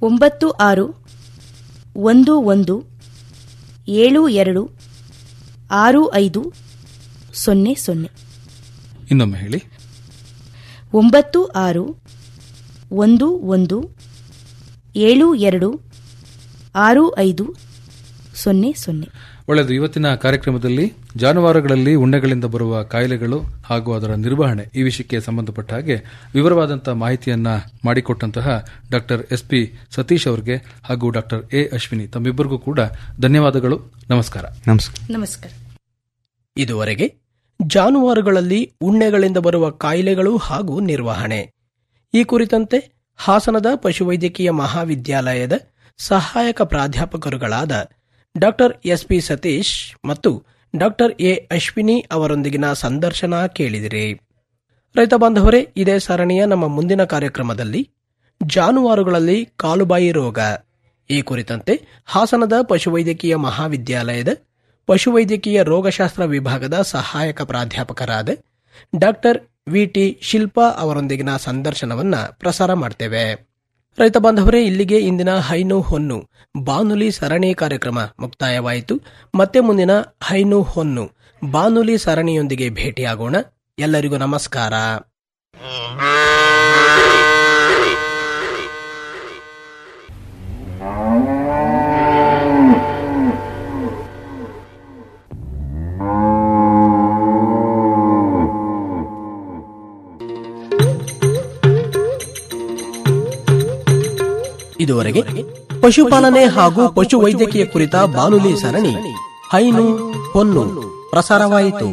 ಒಂಬತ್ತು ಆರು ಒಂದು ಒಂದು ಏಳು ಎರಡು ಆರು ಐದು ಸೊನ್ನೆ ಸೊನ್ನೆ ಇನ್ನೊಮ್ಮೆ ಹೇಳಿ ಒಂಬತ್ತು ಆರು ಒಂದು ಒಂದು ಏಳು ಎರಡು ಆರು ಐದು ಸೊನ್ನೆ ಸೊನ್ನೆ ಒಳ್ಳೆಯದು ಇವತ್ತಿನ ಕಾರ್ಯಕ್ರಮದಲ್ಲಿ ಜಾನುವಾರುಗಳಲ್ಲಿ ಉಣ್ಣೆಗಳಿಂದ ಬರುವ ಕಾಯಿಲೆಗಳು ಹಾಗೂ ಅದರ ನಿರ್ವಹಣೆ ಈ ವಿಷಯಕ್ಕೆ ಸಂಬಂಧಪಟ್ಟ ಹಾಗೆ ವಿವರವಾದಂತಹ ಮಾಹಿತಿಯನ್ನ ಮಾಡಿಕೊಟ್ಟಂತಹ ಡಾಕ್ಟರ್ ಎಸ್ ಪಿ ಸತೀಶ್ ಅವರಿಗೆ ಹಾಗೂ ಡಾಕ್ಟರ್ ಎ ಅಶ್ವಿನಿ ತಮ್ಮಿಬ್ಬರಿಗೂ ಕೂಡ ಧನ್ಯವಾದಗಳು ನಮಸ್ಕಾರ ನಮಸ್ಕಾರ ನಮಸ್ಕಾರ ಇದುವರೆಗೆ ಜಾನುವಾರುಗಳಲ್ಲಿ ಉಣ್ಣೆಗಳಿಂದ ಬರುವ ಕಾಯಿಲೆಗಳು ಹಾಗೂ ನಿರ್ವಹಣೆ ಈ ಕುರಿತಂತೆ ಹಾಸನದ ಪಶುವೈದ್ಯಕೀಯ ಮಹಾವಿದ್ಯಾಲಯದ ಸಹಾಯಕ ಪ್ರಾಧ್ಯಾಪಕರುಗಳಾದ ಡಾಕ್ಟರ್ ಎಸ್ಪಿ ಸತೀಶ್ ಮತ್ತು ಡಾಕ್ಟರ್ ಎ ಅಶ್ವಿನಿ ಅವರೊಂದಿಗಿನ ಸಂದರ್ಶನ ಕೇಳಿದಿರಿ ರೈತ ಬಾಂಧವರೇ ಇದೇ ಸರಣಿಯ ನಮ್ಮ ಮುಂದಿನ ಕಾರ್ಯಕ್ರಮದಲ್ಲಿ ಜಾನುವಾರುಗಳಲ್ಲಿ ಕಾಲುಬಾಯಿ ರೋಗ ಈ ಕುರಿತಂತೆ ಹಾಸನದ ಪಶುವೈದ್ಯಕೀಯ ಮಹಾವಿದ್ಯಾಲಯದ ಪಶುವೈದ್ಯಕೀಯ ರೋಗಶಾಸ್ತ್ರ ವಿಭಾಗದ ಸಹಾಯಕ ಪ್ರಾಧ್ಯಾಪಕರಾದ ಡಾಕ್ಟರ್ ವಿಟಿ ಶಿಲ್ಪಾ ಅವರೊಂದಿಗಿನ ಸಂದರ್ಶನವನ್ನ ಪ್ರಸಾರ ಮಾಡ್ತೇವೆ ರೈತ ಬಾಂಧವರೇ ಇಲ್ಲಿಗೆ ಇಂದಿನ ಹೈನು ಹೊನ್ನು ಬಾನುಲಿ ಸರಣಿ ಕಾರ್ಯಕ್ರಮ ಮುಕ್ತಾಯವಾಯಿತು ಮತ್ತೆ ಮುಂದಿನ ಹೈನು ಹೊನ್ನು ಬಾನುಲಿ ಸರಣಿಯೊಂದಿಗೆ ಭೇಟಿಯಾಗೋಣ ಎಲ್ಲರಿಗೂ ನಮಸ್ಕಾರ ಇದುವರೆಗೆ ಪಶುಪಾಲನೆ ಹಾಗೂ ಪಶು ವೈದ್ಯಕೀಯ ಕುರಿತ ಬಾನುಲಿ ಸರಣಿ ಹೈನು ಹೊನ್ನು ಪ್ರಸಾರವಾಯಿತು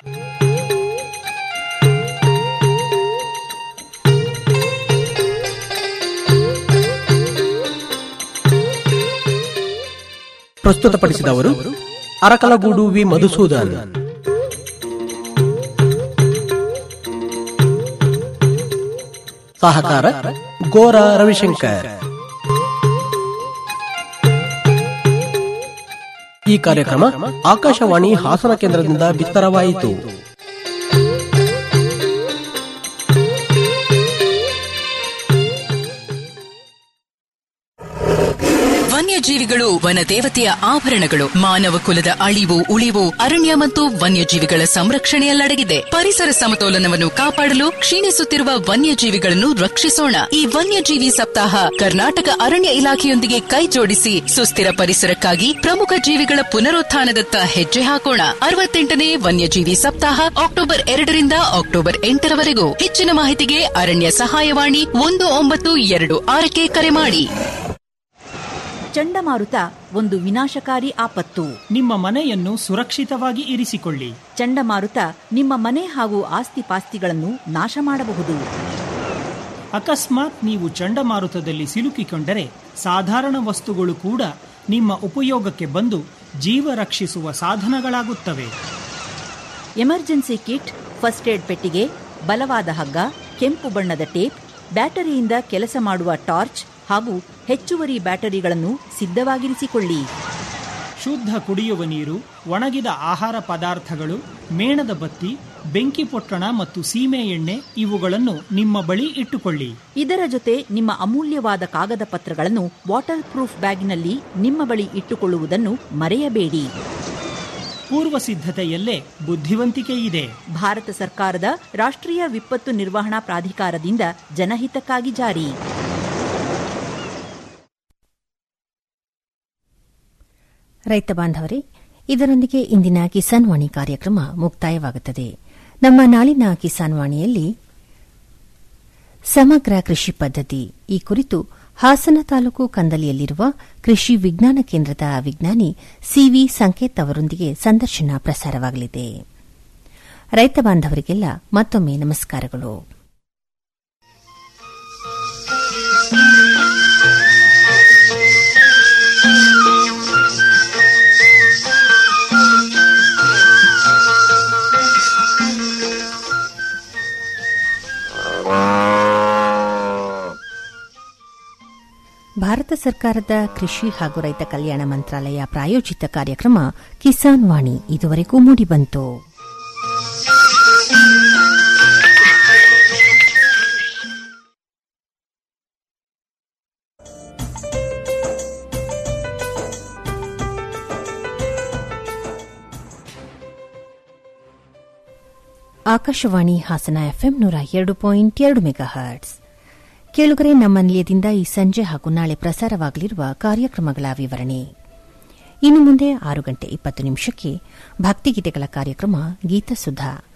ಪ್ರಸ್ತುತಪಡಿಸಿದವರು ಅರಕಲಗೂಡು ವಿ ಮಧುಸೂದನ್ ಸಹಕಾರ ಗೋರ ರವಿಶಂಕರ್ ಈ ಕಾರ್ಯಕ್ರಮ ಆಕಾಶವಾಣಿ ಹಾಸನ ಕೇಂದ್ರದಿಂದ ಬಿತ್ತರವಾಯಿತು ವನ್ಯಜೀವಿಗಳು ವನದೇವತೆಯ ಆಭರಣಗಳು ಮಾನವ ಕುಲದ ಅಳಿವು ಉಳಿವು ಅರಣ್ಯ ಮತ್ತು ವನ್ಯಜೀವಿಗಳ ಸಂರಕ್ಷಣೆಯಲ್ಲಡಗಿದೆ ಪರಿಸರ ಸಮತೋಲನವನ್ನು ಕಾಪಾಡಲು ಕ್ಷೀಣಿಸುತ್ತಿರುವ ವನ್ಯಜೀವಿಗಳನ್ನು ರಕ್ಷಿಸೋಣ ಈ ವನ್ಯಜೀವಿ ಸಪ್ತಾಹ ಕರ್ನಾಟಕ ಅರಣ್ಯ ಇಲಾಖೆಯೊಂದಿಗೆ ಕೈ ಜೋಡಿಸಿ ಸುಸ್ಥಿರ ಪರಿಸರಕ್ಕಾಗಿ ಪ್ರಮುಖ ಜೀವಿಗಳ ಪುನರುತ್ಥಾನದತ್ತ ಹೆಜ್ಜೆ ಹಾಕೋಣ ಅರವತ್ತೆಂಟನೇ ವನ್ಯಜೀವಿ ಸಪ್ತಾಹ ಅಕ್ಟೋಬರ್ ಎರಡರಿಂದ ಅಕ್ಟೋಬರ್ ಎಂಟರವರೆಗೂ ಹೆಚ್ಚಿನ ಮಾಹಿತಿಗೆ ಅರಣ್ಯ ಸಹಾಯವಾಣಿ ಒಂದು ಒಂಬತ್ತು ಎರಡು ಆರಕ್ಕೆ ಕರೆ ಮಾಡಿ ಚಂಡಮಾರುತ ಒಂದು ವಿನಾಶಕಾರಿ ಆಪತ್ತು ನಿಮ್ಮ ಮನೆಯನ್ನು ಸುರಕ್ಷಿತವಾಗಿ ಇರಿಸಿಕೊಳ್ಳಿ ಚಂಡಮಾರುತ ನಿಮ್ಮ ಮನೆ ಹಾಗೂ ಆಸ್ತಿ ಪಾಸ್ತಿಗಳನ್ನು ನಾಶ ಮಾಡಬಹುದು ಅಕಸ್ಮಾತ್ ನೀವು ಚಂಡಮಾರುತದಲ್ಲಿ ಸಿಲುಕಿಕೊಂಡರೆ ಸಾಧಾರಣ ವಸ್ತುಗಳು ಕೂಡ ನಿಮ್ಮ ಉಪಯೋಗಕ್ಕೆ ಬಂದು ಜೀವ ರಕ್ಷಿಸುವ ಸಾಧನಗಳಾಗುತ್ತವೆ ಎಮರ್ಜೆನ್ಸಿ ಕಿಟ್ ಫಸ್ಟ್ ಏಡ್ ಪೆಟ್ಟಿಗೆ ಬಲವಾದ ಹಗ್ಗ ಕೆಂಪು ಬಣ್ಣದ ಟೇಪ್ ಬ್ಯಾಟರಿಯಿಂದ ಕೆಲಸ ಮಾಡುವ ಟಾರ್ಚ್ ಹಾಗೂ ಹೆಚ್ಚುವರಿ ಬ್ಯಾಟರಿಗಳನ್ನು ಸಿದ್ಧವಾಗಿರಿಸಿಕೊಳ್ಳಿ ಶುದ್ಧ ಕುಡಿಯುವ ನೀರು ಒಣಗಿದ ಆಹಾರ ಪದಾರ್ಥಗಳು ಮೇಣದ ಬತ್ತಿ ಬೆಂಕಿ ಪೊಟ್ಟಣ ಮತ್ತು ಸೀಮೆ ಎಣ್ಣೆ ಇವುಗಳನ್ನು ನಿಮ್ಮ ಬಳಿ ಇಟ್ಟುಕೊಳ್ಳಿ ಇದರ ಜೊತೆ ನಿಮ್ಮ ಅಮೂಲ್ಯವಾದ ಕಾಗದ ಪತ್ರಗಳನ್ನು ವಾಟರ್ ಪ್ರೂಫ್ ಬ್ಯಾಗ್ನಲ್ಲಿ ನಿಮ್ಮ ಬಳಿ ಇಟ್ಟುಕೊಳ್ಳುವುದನ್ನು ಮರೆಯಬೇಡಿ ಪೂರ್ವ ಸಿದ್ಧತೆಯಲ್ಲೇ ಬುದ್ಧಿವಂತಿಕೆ ಇದೆ ಭಾರತ ಸರ್ಕಾರದ ರಾಷ್ಟ್ರೀಯ ವಿಪತ್ತು ನಿರ್ವಹಣಾ ಪ್ರಾಧಿಕಾರದಿಂದ ಜನಹಿತಕ್ಕಾಗಿ ಜಾರಿ ರೈತ ಬಾಂಧವರೇ ಇದರೊಂದಿಗೆ ಇಂದಿನ ಕಿಸಾನ್ ವಾಣಿ ಕಾರ್ಯಕ್ರಮ ಮುಕ್ತಾಯವಾಗುತ್ತದೆ ನಮ್ಮ ನಾಳಿನ ಕಿಸಾನ್ ವಾಣಿಯಲ್ಲಿ ಸಮಗ್ರ ಕೃಷಿ ಪದ್ಧತಿ ಈ ಕುರಿತು ಹಾಸನ ತಾಲೂಕು ಕಂದಲಿಯಲ್ಲಿರುವ ಕೃಷಿ ವಿಜ್ಞಾನ ಕೇಂದ್ರದ ವಿಜ್ಞಾನಿ ಸಿವಿ ಸಂಕೇತ್ ಅವರೊಂದಿಗೆ ಸಂದರ್ಶನ ಪ್ರಸಾರವಾಗಲಿದೆ ರೈತ ಬಾಂಧವರಿಗೆಲ್ಲ ಮತ್ತೊಮ್ಮೆ ನಮಸ್ಕಾರಗಳು ಭಾರತ ಸರ್ಕಾರದ ಕೃಷಿ ಹಾಗೂ ರೈತ ಕಲ್ಯಾಣ ಮಂತ್ರಾಲಯ ಪ್ರಾಯೋಜಿತ ಕಾರ್ಯಕ್ರಮ ಕಿಸಾನ್ ವಾಣಿ ಇದುವರೆಗೂ ಮೂಡಿಬಂತು ಆಕಾಶವಾಣಿ ಹಾಸನ ಎಫ್ಎಂ ನೂರ ಎರಡು ಪಾಯಿಂಟ್ ಎರಡು ಮೆಗಾ ಹರ್ಟ್ಸ್ ಕೇಳುಗರೆ ನಮ್ಮ ನಿಲಯದಿಂದ ಈ ಸಂಜೆ ಹಾಗೂ ನಾಳೆ ಪ್ರಸಾರವಾಗಲಿರುವ ಕಾರ್ಯಕ್ರಮಗಳ ವಿವರಣೆ ಇನ್ನು ಮುಂದೆ ಆರು ಗಂಟೆ ಇಪ್ಪತ್ತು ನಿಮಿಷಕ್ಕೆ ಭಕ್ತಿಗೀತೆಗಳ ಕಾರ್ಯಕ್ರಮ ಗೀತಸುಧಾ